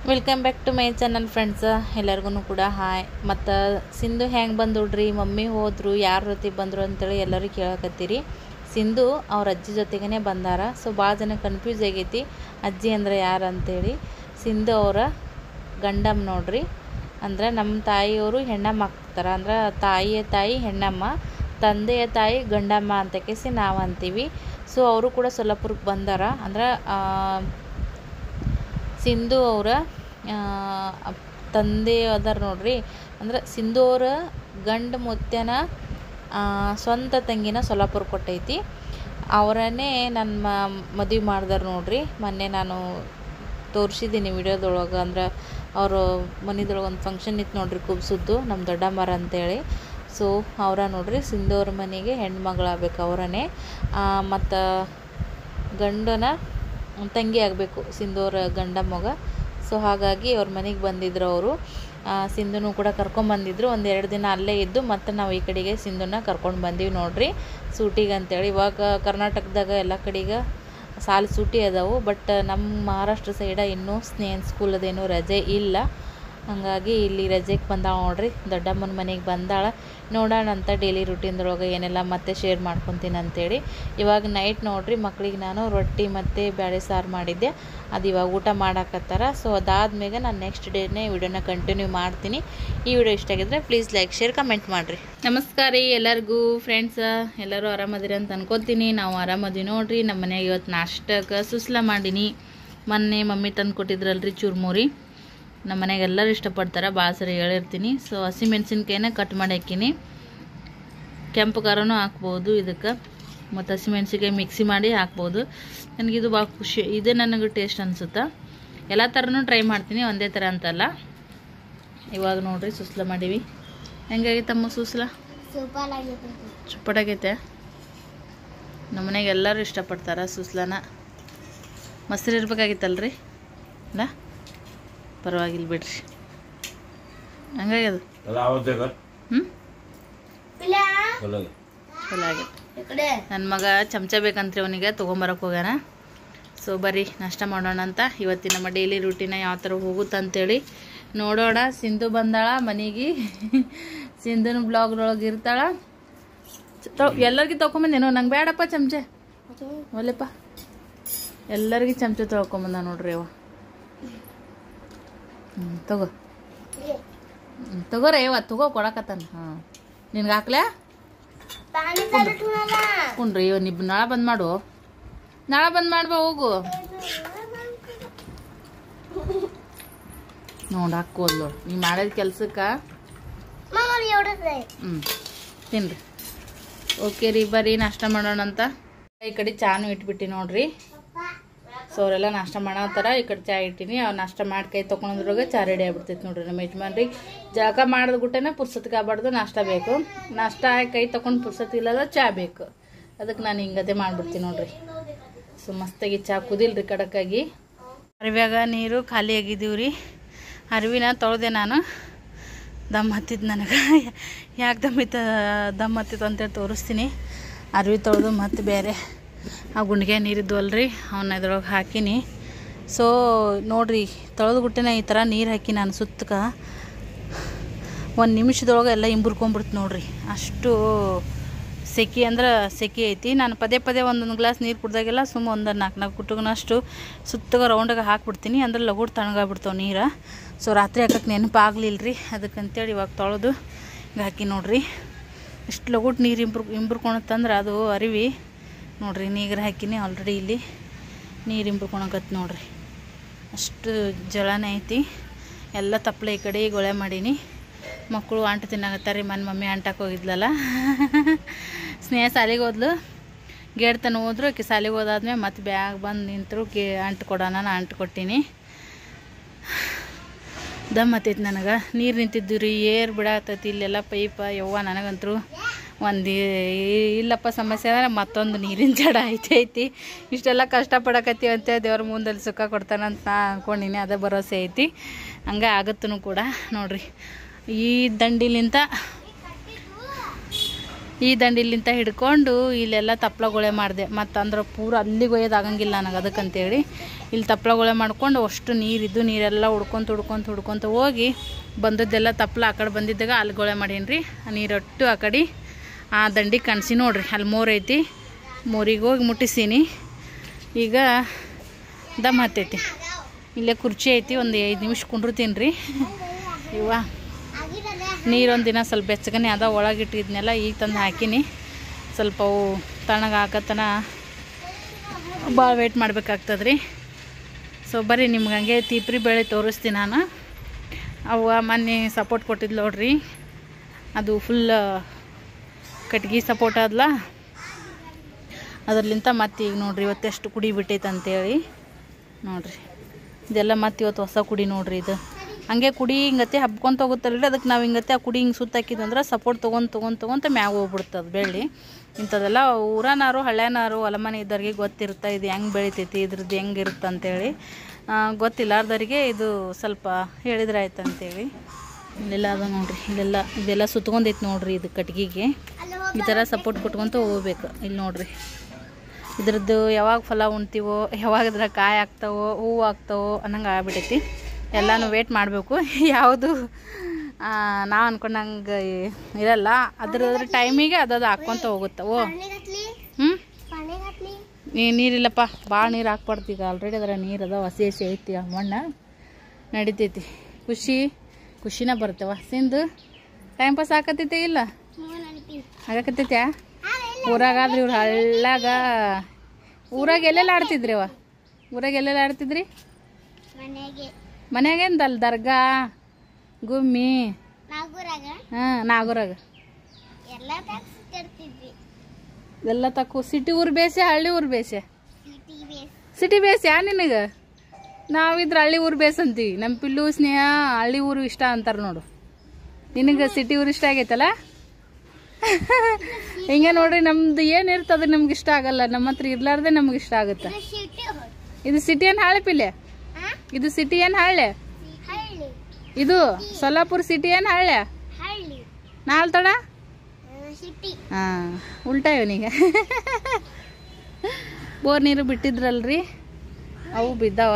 Welcome back to my channel friends ಎಲ್ಲರಿಗೂ ಕೂಡ hi ಮತ್ತು ಸಿಂಧು ಹೆಂಗೆ ಬಂದುಡ್ರಿ ಮಮ್ಮಿ ಹೋದರು ಯಾರ ಜೊತೆ ಬಂದರು ಅಂತೇಳಿ ಎಲ್ಲರೂ ಕೇಳಕತ್ತೀರಿ ಸಿಂಧು ಅವ್ರ ಅಜ್ಜಿ ಜೊತೆಗೇ ಬಂದಾರ ಸೊ ಭಾಳ ಜನ ಕನ್ಫ್ಯೂಸ್ ಆಗೈತಿ ಅಜ್ಜಿ ಅಂದ್ರೆ ಯಾರು ಅಂತೇಳಿ ಸಿಂಧು ಅವರ ಗಂಡಮ್ಮ ನೋಡ್ರಿ ಅಂದ್ರೆ ನಮ್ಮ ತಾಯಿಯವರು ಹೆಣ್ಣಮ್ಮ ಆಗ್ತಾರೆ ಅಂದ್ರೆ ತಾಯಿಯ ತಾಯಿ ಹೆಣ್ಣಮ್ಮ ತಂದೆಯ ತಾಯಿ ಗಂಡಮ್ಮ ಅಂತ ಕೇಸಿ ನಾವು ಅಂತೀವಿ ಸೊ ಅವರು ಕೂಡ ಸೊಲ್ಲಾಪುರಕ್ಕೆ ಬಂದಾರ ಅಂದ್ರೆ ಆ, ಸಿಂಧು ಅವರ ತಂದೆ ಅದಾರ ನೋಡ್ರಿ ಅಂದ್ರೆ ಸಿಂಧು ಅವರ ಗಂಡ ಮುತ್ಯನ ಆ, ಸ್ವಂತ ತಂಗಿನ ಸೊಲ್ಲಾಪುರ ಕೊಟ್ಟೈತಿ ಅವರನ್ನೇ ನನ್ನ ಮದುವೆ ಮಾಡ್ದಾರ ನೋಡ್ರಿ ಮೊನ್ನೆ ನಾನು ತೋರಿಸಿದ್ದೀನಿ ವಿಡಿಯೋದೊಳಗೆ ಅಂದ್ರೆ ಅವರು ಮನೆದೊಳಗೆ ಒಂದು ಫಂಕ್ಷನ್ ಇತ್ತು ನೋಡ್ರಿ ಕುಬ್ಸುದ್ದು ನಮ್ಮ ದೊಡ್ಡಮ್ಮರ ಅಂತೇಳಿ ಸೊ ಅವರ ನೋಡ್ರಿ ಸಿಂಧು ಅವ್ರ ಮನೆಗೆ ಹೆಣ್ಮಗಳಾಗಬೇಕು ಅವರನ್ನೇ ಮತ್ತು ಗಂಡನ ತಂಗಿ ಆಗಬೇಕು ಸಿಂಧೂರ ಗಂಡ ಮಗ ಸೊ ಹಾಗಾಗಿ ಅವ್ರ ಮನೆಗೆ ಬಂದಿದ್ರು ಅವರು ಸಿಂಧುನು ಕೂಡ ಕರ್ಕೊಂಬಂದಿದ್ರು ಒಂದು ಎರಡು ದಿನ ಅಲ್ಲೇ ಇದ್ದು ಮತ್ತು ನಾವು ಈ ಕಡೆಗೆ ಸಿಂಧುನ ಕರ್ಕೊಂಡು ಬಂದೀವಿ ನೋಡ್ರಿ ಸೂಟಿಗೆ ಅಂತೇಳಿ ಇವಾಗ ಕರ್ನಾಟಕದಾಗ ಎಲ್ಲ ಕಡೆಗೆ ಸಾಲು ಸೂಟಿ ಅದಾವು ಬಟ್ ನಮ್ಮ ಮಹಾರಾಷ್ಟ್ರ ಸೈಡ ಇನ್ನೂ ಸ್ನೇಹ ಸ್ಕೂಲ್ ಅದೇನು ರಜೆ ಇಲ್ಲ ಹಾಗಾಗಿ ಇಲ್ಲಿ ರಜೆಗೆ ಬಂದಾಳ ನೋಡ್ರಿ ದೊಡ್ಡಮ್ಮನ ಮನೆಗೆ ಬಂದಾಳ ನೋಡೋಣ ಅಂತ ಡೈಲಿ ರುಟೀನ್ದೊಳಗೆ ಏನೆಲ್ಲ ಮತ್ತೆ ಶೇರ್ ಮಾಡ್ಕೊತೀನಿ ಅಂತೇಳಿ ಇವಾಗ ನೈಟ್ ನೋಡ್ರಿ ಮಕ್ಳಿಗೆ ನಾನು ರೊಟ್ಟಿ ಮತ್ತು ಬೇಳೆ ಸಾರು ಮಾಡಿದ್ದೆ ಅದು ಇವಾಗ ಊಟ ಮಾಡಾಕತ್ತಾರ ಸೊ ಅದಾದ್ಮೇಲೆ ನಾನು ನೆಕ್ಸ್ಟ್ ಡೇನೇ ವಿಡಿಯೋನ ಕಂಟಿನ್ಯೂ ಮಾಡ್ತೀನಿ ಈ ವಿಡಿಯೋ ಇಷ್ಟ ಆಗಿದ್ರೆ ಪ್ಲೀಸ್ ಲೈಕ್ ಶೇರ್ ಕಮೆಂಟ್ ಮಾಡಿರಿ ನಮಸ್ಕಾರ ರೀ ಎಲ್ಲರಿಗೂ ಫ್ರೆಂಡ್ಸ್ ಎಲ್ಲರೂ ಆರಾಮದಿರಿ ಅಂತ ಅನ್ಕೋತೀನಿ ನಾವು ಆರಾಮದಿ ನೋಡ್ರಿ ನಮ್ಮ ಮನೆಯಾಗ ಇವತ್ತು ನಾಷ್ಟಕ್ಕೆ ಸುಸ್ಲ ಮಾಡೀನಿ ಮೊನ್ನೆ ಮಮ್ಮಿ ತಂದು ಕೊಟ್ಟಿದ್ರಲ್ರಿ ಚುರ್ಮುರಿ ನಮ್ಮ ಮನೆಗೆ ಎಲ್ಲರೂ ಇಷ್ಟಪಡ್ತಾರೆ ಭಾಳ ಸರಿ ಹೇಳಿರ್ತೀನಿ ಸೊ ಹಸಿಮೆಣ್ಸಿನ್ಕಾಯಿನ ಕಟ್ ಮಾಡಿ ಹಾಕೀನಿ ಕೆಂಪು ಖಾರನೂ ಹಾಕ್ಬೋದು ಇದಕ್ಕೆ ಮತ್ತು ಹಸಿಮೆಣ್ಸಿನ್ಕಾಯಿ ಮಿಕ್ಸಿ ಮಾಡಿ ಹಾಕ್ಬೋದು ನನಗಿದು ಭಾಳ ಖುಷಿ ಇದೇ ನನಗೆ ಟೇಸ್ಟ್ ಅನಿಸುತ್ತೆ ಎಲ್ಲ ಥರನೂ ಟ್ರೈ ಮಾಡ್ತೀನಿ ಒಂದೇ ಥರ ಅಂತಲ್ಲ ಇವಾಗ ನೋಡ್ರಿ ಸುಸ್ಲ ಮಾಡೀವಿ ಹೆಂಗಾಗೈತಮ್ಮ ಸುಸ್ಲ ಸೂಪರ್ ಆಗೈತೆ ಚುಪ್ಪಟಾಗೈತೆ ನಮ್ಮ ಮನೆಗೆ ಎಲ್ಲರೂ ಇಷ್ಟಪಡ್ತಾರೆ ಸುಸ್ಲನ ಮೊಸರು ಇರ್ಬೇಕಾಗಿತ್ತಲ್ರಿ ಅಲ್ಲ ಪರವಾಗಿಲ್ಲ ಬಿಡ್ರಿ ಹಂಗಾಗ್ಯದ त्याला आवडते का ಹ್ಞೂ ಪಿಲ್ಲ बोला ಚಲೋ ಆಗ್ಯದ ಈ ಕಡೆ ನನ್ನ ಮಗ ಚಮಚ ಬೇಕಂತ್ರಿ ಅವನಿಗೆ ತೊಗೊಂಬರಕ್ಕೆ ಹೋಗ್ಯಾನ ಸೊ ಬರ್ರಿ ನಾಷ್ಟ ಮಾಡೋಣ ಅಂತ ಇವತ್ತಿನ ನಮ್ಮ ಡೈಲಿ ರೂಟೀನ ಯಾವ ಥರ ಹೋಗುತ್ತಂತೇಳಿ ನೋಡೋಣ ಸಿಂಧು ಬಂದಾಳ ಮನೆಗೆ ಸಿಂಧುನ ಬ್ಲಾಗ್ದೊಳಗೆ ಇರ್ತಾಳ ಎಲ್ಲರಿಗೂ ತೊಗೊಂಬಂದೇನೋ ನಂಗೆ ಬೇಡಪ್ಪ ಚಮಚೆ ಒಲೆಪ್ಪ ಎಲ್ಲರಿಗೂ ಚಮಚ ತೊಳ್ಕೊಂಬಂದ ನೋಡ್ರಿ ಅವ ಹ್ಞೂ ತಗೋ ಹ್ಮ್, ತಗೋರಿ ಅವ ತಗೋ ಕೊಡಕತ್ತಾನ ಹಾಂ ನಿನ್ಗೆ ಹಾಕ್ಲಾ ಪಾನಿ ತರ ತುನಲ್ಲ ಕುಂಡ್ರಿ ಇವ್ ನಿಬ್ ನಾಳೆ ಬಂದ್ ಮಾಡು ನಾಳೆ ಬಂದ್ ಮಾಡ್ಬಾ ಹೋಗು ನೋಡ್ ಹಾಕೋದ್ ನೋಡ್ ನೀ ಮಾಡಿದ ಕೆಲ್ಸಕ್ಕ ಮಮ್ಮ ಎವಡದೆ ಹ್ಮ್ ತಿನ್ರಿ ಓಕೆ ರೀ ಬರ್ರಿ ನಾಷ್ಟ ಮಾಡೋಣ ಅಂತ ಈ ಕಡೆ ಚಾನು ಇಟ್ಬಿಟ್ಟಿ ನೋಡ್ರಿ ಸೊ ಅವರೆಲ್ಲ ನಾಷ್ಟ ಮಾಡತ್ತಾರ ಈ ಕಡೆ ಚಾ ಇಟ್ಟಿನಿ ಅವ್ರು ನಾಷ್ಟ ಮಾಡಿ ಕೈ ತೊಗೊಂಡ್ರಾಗ ಚಾ ರೆಡಿ ಆಗ್ಬಿಡ್ತೈತಿ ನೋಡ್ರಿ ನಮ್ಮ ಯಜಮಾನ್ರಿಗೆ ಜಳಕ ಮಾಡಿದ ಗುಟ್ಟೆನೆ ಪುರ್ಸತ್ಗೆ ಆಗ್ಬಾರ್ದು ನಾಷ್ಟ ಬೇಕು ನಾಷ್ಟ ಆಗಿ ಕೈ ತೊಗೊಂಡು ಪುರ್ಸತ್ ಇಲ್ಲದ ಚಾ ಬೇಕು ಅದಕ್ಕೆ ನಾನು ಹಿಂಗದೆ ಮಾಡ್ಬಿಡ್ತೀನಿ ನೋಡ್ರಿ ಸೊ ಮಸ್ತಾಗಿ ಚಾ ಕುದಿಲ್ರಿ ಕಡಕ್ಕಾಗಿ ಅರಿವ್ಯಾಗ ನೀರು ಖಾಲಿ ಆಗಿದ್ದೀವಿ ರೀ ಅರಿವಿನ ತೊಳೆದೆ ನಾನು ದಮ್ ಹತ್ತಿದ್ದು ನನಗೆ ಯಾಕೆ ದಮ್ ಇತ್ತ ದಮ್ ಹತ್ತಿತ್ತು ಅಂತೇಳಿ ತೋರಿಸ್ತೀನಿ ಅರಿವಿ ತೊಳೆದು ಮತ್ತು ಬೇರೆ ಆ ಗುಂಡಿಗೆ ನೀರಿದ್ದು ಅಲ್ರಿ ಅವನ್ನ ಇದ್ರೊಳಗೆ ಹಾಕೀನಿ ಸೊ ನೋಡ್ರಿ ತೊಳೆದು ಗುಟ್ಟಿನ ಈ ಥರ ನೀರು ಹಾಕಿ ನಾನು ಸುತ್ತಕ ಒಂದು ನಿಮಿಷದೊಳಗೆ ಎಲ್ಲ ಇಂಬುರ್ಕೊಂಬಿಡ್ತು ನೋಡ್ರಿ ಅಷ್ಟು ಸೆಕೆ ಅಂದ್ರೆ ಸೆಕೆ ಐತಿ ನಾನು ಪದೇ ಪದೇ ಒಂದೊಂದು ಗ್ಲಾಸ್ ನೀರು ಕುಡ್ದಾಗೆಲ್ಲ ಸುಮ್ಮ ಒಂದು ನಾಲ್ಕು ನಾಲ್ಕು ಕುಟುಗನಷ್ಟು ಸುತ್ತಗ ರೌಂಡಾಗ ಹಾಕ್ಬಿಡ್ತೀನಿ ಅಂದ್ರೆ ಲಗೂಡ್ ತಣ್ಣಗಾಗ್ಬಿಡ್ತಾವೆ ನೀರು ಸೊ ರಾತ್ರಿ ಹಾಕಕ್ಕೆ ನೆನಪಾಗ್ಲಿಲ್ಲ ರೀ ಅದಕ್ಕಂತೇಳಿ ಇವಾಗ ತೊಳೆದು ಹಿಂಗೆ ಹಾಕಿ ನೋಡ್ರಿ ಇಷ್ಟು ಲಗೂಟ್ ನೀರು ಇಂಬ್ರು ಇಂಬ್ರುಕೊಳತ್ತಂದ್ರೆ ಅದು ಅರಿವಿ ನೋಡ್ರಿ ನೀರು ಹಾಕಿನಿ ಆಲ್ರೆಡಿ ಇಲ್ಲಿ ನೀರು ಇಂಬ್ರುಕೊಳಕತ್ತು ನೋಡ್ರಿ ಅಷ್ಟು ಜಳನೇ ಐತಿ ಎಲ್ಲ ತಪ್ಪಲೆ ಈ ಕಡೆ ಗೊಳೆ ಮಾಡೀನಿ ಮಕ್ಕಳು ಅಂಟು ತಿನ್ನಾಕತ್ತಾರೆ ಮನೆ ಮಮ್ಮಿ ಅಂಟಕ್ಕೆ ಹೋಗಿದ್ಲಲ್ಲ ಸ್ನೇಹ ಶಾಲೆಗೆ ಹೋದ್ಲು ಗೇಟ್ ತನ ಹೋದ್ರು ಆಕೆ ಶಾಲೆಗೆ ಹೋದಾದ್ಮೇಲೆ ಮತ್ತೆ ಬ್ಯಾಗ್ ಬಂದು ನಿಂತರು ಗೆ ಅಂಟು ಕೊಡೋಣ ನಾನು ಅಂಟು ಕೊಟ್ಟೀನಿ ದಮ್ ಹತ್ತೈತಿ ನನಗೆ ನೀರು ನಿಂತಿದ್ದು ರೀ ಏರ್ ಬಿಡಾತೈತಿ ಇಲ್ಲೆಲ್ಲ ಪೈಪ ಯವ್ವ ನನಗಂತರೂ ಒಂದು ಇಲ್ಲಪ್ಪ ಸಮಸ್ಯೆ ಅಂದ್ರೆ ಮತ್ತೊಂದು ನೀರಿನ ಜಡ ಐತೈತಿ ಇಷ್ಟೆಲ್ಲ ಕಷ್ಟಪಡಕತ್ತೀವಿ ಅಂತ ದೇವ್ರ ಮುಂದಲ್ಲಿ ಸುಖ ಕೊಡ್ತಾನಂತ ನಾ ಅಂದ್ಕೊಂಡಿನಿ ಅದೇ ಭರೋಸೆ ಐತಿ ಹಂಗೆ ಆಗತ್ತೂ ಕೂಡ ನೋಡ್ರಿ ಈ ದಂಡಿಲಿಂತ ಈ ದಂಡಿಲಿಂತ ಹಿಡ್ಕೊಂಡು ಇಲ್ಲೆಲ್ಲ ತಪ್ಪಲಗೊಳೆ ಮಾಡಿದೆ ಮತ್ತು ಅಂದ್ರೆ ಪೂರ ಅಲ್ಲಿಗೆ ಒಯ್ಯೋದು ಆಗಂಗಿಲ್ಲ ನನಗೆ ಅದಕ್ಕಂತೇಳಿ ಇಲ್ಲಿ ತಪ್ಪಲಗೊಳೆ ಮಾಡ್ಕೊಂಡು ಅಷ್ಟು ನೀರಿದ್ದು ನೀರೆಲ್ಲ ಹುಡ್ಕೊಂತ ಹುಡ್ಕೊಂತ ಹುಡ್ಕೊಂತ ಹೋಗಿ ಬಂದದ್ದೆಲ್ಲ ತಪ್ಪಲ ಆ ಕಡೆ ಬಂದಿದ್ದಾಗ ಅಲ್ಲಿ ಗೊಳೆ ಮಾಡೀನಿ ರೀ ನೀರೊಟ್ಟು ಆ ಕಡೆ ಆ ದಂಡಿ ಕಣ್ಸಿ ನೋಡ್ರಿ ಅಲ್ಲಿ ಮೋರ್ ಐತಿ ಮೋರಿಗೆ ಹೋಗಿ ಮುಟ್ಟಿಸೀನಿ ಈಗ ದಮ್ ಹತ್ತೈತಿ ಇಲ್ಲೇ ಕುರ್ಚಿ ಐತಿ ಒಂದು ಐದು ನಿಮಿಷ ಕುಂಡ್ರತೀನಿ ರೀ ಇವ ನೀರೊಂದು ದಿನ ಸ್ವಲ್ಪ ಬೆಚ್ಚಗನೆ ಅದ ಒಳಗಿಟ್ಟಿದ್ನೆಲ್ಲ ಈಗ ತಂದು ಹಾಕೀನಿ ಸ್ವಲ್ಪ ಅವು ತಣ್ಣಗೆ ಹಾಕತನ ಭಾಳ ವೇಟ್ ಮಾಡ್ಬೇಕಾಗ್ತದೆ ರೀ ಸೊ ಬರ್ರಿ ನಿಮ್ಗೆ ಹಂಗೆ ತೀಪ್ರಿ ಬೇಳೆ ತೋರಿಸ್ತೀನಿ ನಾನು ಅವ ಮೊನ್ನೆ ಸಪೋರ್ಟ್ ಕೊಟ್ಟಿದ್ದು ನೋಡ್ರಿ ಅದು ಫುಲ್ ಕಟ್ಗೆ ಸಪೋರ್ಟ್ ಆದ್ಲ ಅದರ್ಲಿಂತ ಮತ್ತೆ ಈಗ ನೋಡ್ರಿ ಇವತ್ತೆಷ್ಟು ಕುಡಿ ಬಿಟ್ಟೈತೆ ಅಂತೇಳಿ ನೋಡ್ರಿ ಇದೆಲ್ಲ ಮತ್ತೆ ಇವತ್ತು ಹೊಸ ಕುಡಿ ನೋಡ್ರಿ ಇದು ಹಂಗೆ ಕುಡಿ ಹಿಂಗತ್ತೆ ಹಬ್ಕೊಂತ ಹೋಗುತ್ತಲ್ರಿ ಅದಕ್ಕೆ ನಾವು ಹಿಂಗತ್ತೆ ಆ ಕುಡಿ ಹಿಂಗೆ ಸುತ್ತ ಹಾಕಿದಂದ್ರೆ ಸಪೋರ್ಟ್ ತೊಗೊಂಡು ತೊಗೊಂಡು ತೊಗೊಂತ ಮ್ಯಾಗ ಹೋಗ್ಬಿಡ್ತದೆ ಬೆಳ್ಳಿ ಇಂಥದ್ದೆಲ್ಲ ಊರನಾರು ಹಳ್ಳ್ಯಾನಾರು ಹೊಲಮನೆ ಇದ್ದವ್ರಿಗೆ ಗೊತ್ತಿರುತ್ತೆ ಇದು ಹೆಂಗೆ ಬೆಳಿತೈತಿ ಇದ್ರದ್ದು ಹೆಂಗೆ ಇರುತ್ತೆ ಅಂತೇಳಿ ಆ, ಗೊತ್ತಿಲ್ಲಾರ್ದವ್ರಿಗೆ ಇದು ಸ್ವಲ್ಪ ಹೇಳಿದ್ರೆ ಆಯ್ತು ಅಂತೇಳಿ ಇಲ್ಲೆಲ್ಲ ಅದ ನೋಡ್ರಿ ಇಲ್ಲೆಲ್ಲ ಇದೆಲ್ಲ ಸುತ್ಕೊಂಡೈತೆ ನೋಡ್ರಿ ಇದು ಕಟ್ಗಿಗೆ ಈ ಥರ ಸಪೋರ್ಟ್ ಕೊಟ್ಕೊಂತ ಹೋಗ್ಬೇಕು ಇಲ್ಲಿ ನೋಡ್ರಿ ಇದ್ರದ್ದು ಯಾವಾಗ ಫಲ ಉಣ್ತೀವೋ ಯಾವಾಗ ಇದ್ರ ಕಾಯಿ ಆಗ್ತಾವೋ ಹೂವು ಆಗ್ತಾವೋ ಅನ್ನಂಗೆ ಆಗ್ಬಿಟ್ಟೈತಿ ಎಲ್ಲನೂ ವೇಟ್ ಮಾಡಬೇಕು ಯಾವುದು ನಾವು ಅನ್ಕೊಂಡಂಗೆ ಇರಲ್ಲ ಅದ್ರ ಟೈಮಿಗೆ ಅದದು ಹಾಕ್ಕೊಂತ ಹೋಗುತ್ತೆ ಓ ಹ್ಞೂ ನೀ ನೀರಿಲ್ಲಪ್ಪ ಭಾಳ ನೀರು ಹಾಕ್ಬಾರ್ದು ಈಗ ಆಲ್ರೆಡಿ ಅದರ ನೀರು ಅದ ಹಸಿ ಹಸಿ ಐತಿ ಆ ಮಣ್ಣು ನಡಿತೈತಿ ಖುಷಿ ಖುಷಿನ ಬರುತ್ತೆ ಹಸಿಂದು ಟೈಮ್ ಪಾಸ್ ಆಕತೈತೆ ಇಲ್ಲ ಆಗಕತ್ತೈತ್ಯಾ ಊರಾಗಾದ್ರೆ ಇವ್ರು ಹಳ್ಳಾಗ ಊರಾಗ ಎಲ್ಲೆಲ್ಲ ಆಡ್ತಿದ್ರಿ ಅವ ಊರಾಗ ಎಲ್ಲೆಲ್ಲ ಆಡ್ತಿದ್ರಿ ಮನೆಗೆ ಮನ್ಯಾಗೇನ್ದಲ್ಲ ದರ್ಗಾ ಗುಮ್ಮಿ ನಾಗೂರಾಗ ಹಾಂ ನಾಗೂರಾಗ ಎಲ್ಲ ತರ್ತಿದ್ವಿ ಎಲ್ಲ ತಕ್ಕು ಸಿಟಿ ಊರು ಬೇಸೆ ಹಳ್ಳಿ ಊರು ಬೇಸೆ ಸಿಟಿ ಬೇಸ್ ಸಿಟಿ ಬೇಸ್ ಯಾ ನಿನಗೆ ನಾವಿದ್ರ ಹಳ್ಳಿ ಊರು ಬೇಸ್ ಅಂತೀವಿ ನಮ್ಮ ಪಿಲ್ಲು ಸ್ನೇಹ ಹಳ್ಳಿ ಊರು ಇಷ್ಟ ಅಂತಾರೆ ನೋಡು ನಿನಗೆ ಸಿಟಿ ಊರು ಇಷ್ಟ ಆಗೈತಲ್ಲ ಹಿಂಗೆ ನೋಡ್ರಿ ನಮ್ದು ಏನು ಇರ್ತದೆ ನಮ್ಗೆ ಇಷ್ಟ ಆಗಲ್ಲ ನಮ್ಮ ಹತ್ರ ಇರ್ಲಾರ್ದೆ ನಮ್ಗೆ ಇಷ್ಟ ಆಗುತ್ತೆ ಸಿಟಿ ಇದು ಸಿಟಿ ಏನು ಹಾಳೆ ಪಿಲ್ಲೆ ಇದು ಸಿಟಿ ಏನು ಹಾಳೆ ಹಳ್ಳಿ ಇದು ಸೊಲ್ಲಾಪುರ ಸಿಟಿ ಏನು ಹಾಳೆ ಹಳ್ಳಿ ನಾಲ್ ತಡ ಸಿಟಿ ಹಾಂ ಉಲ್ಟಾ ಇವನಿಗೆ ಬೋರ್ ನೀರು ಬಿಟ್ಟಿದ್ರಲ್ರಿ ಅವು ಬಿದ್ದಾವ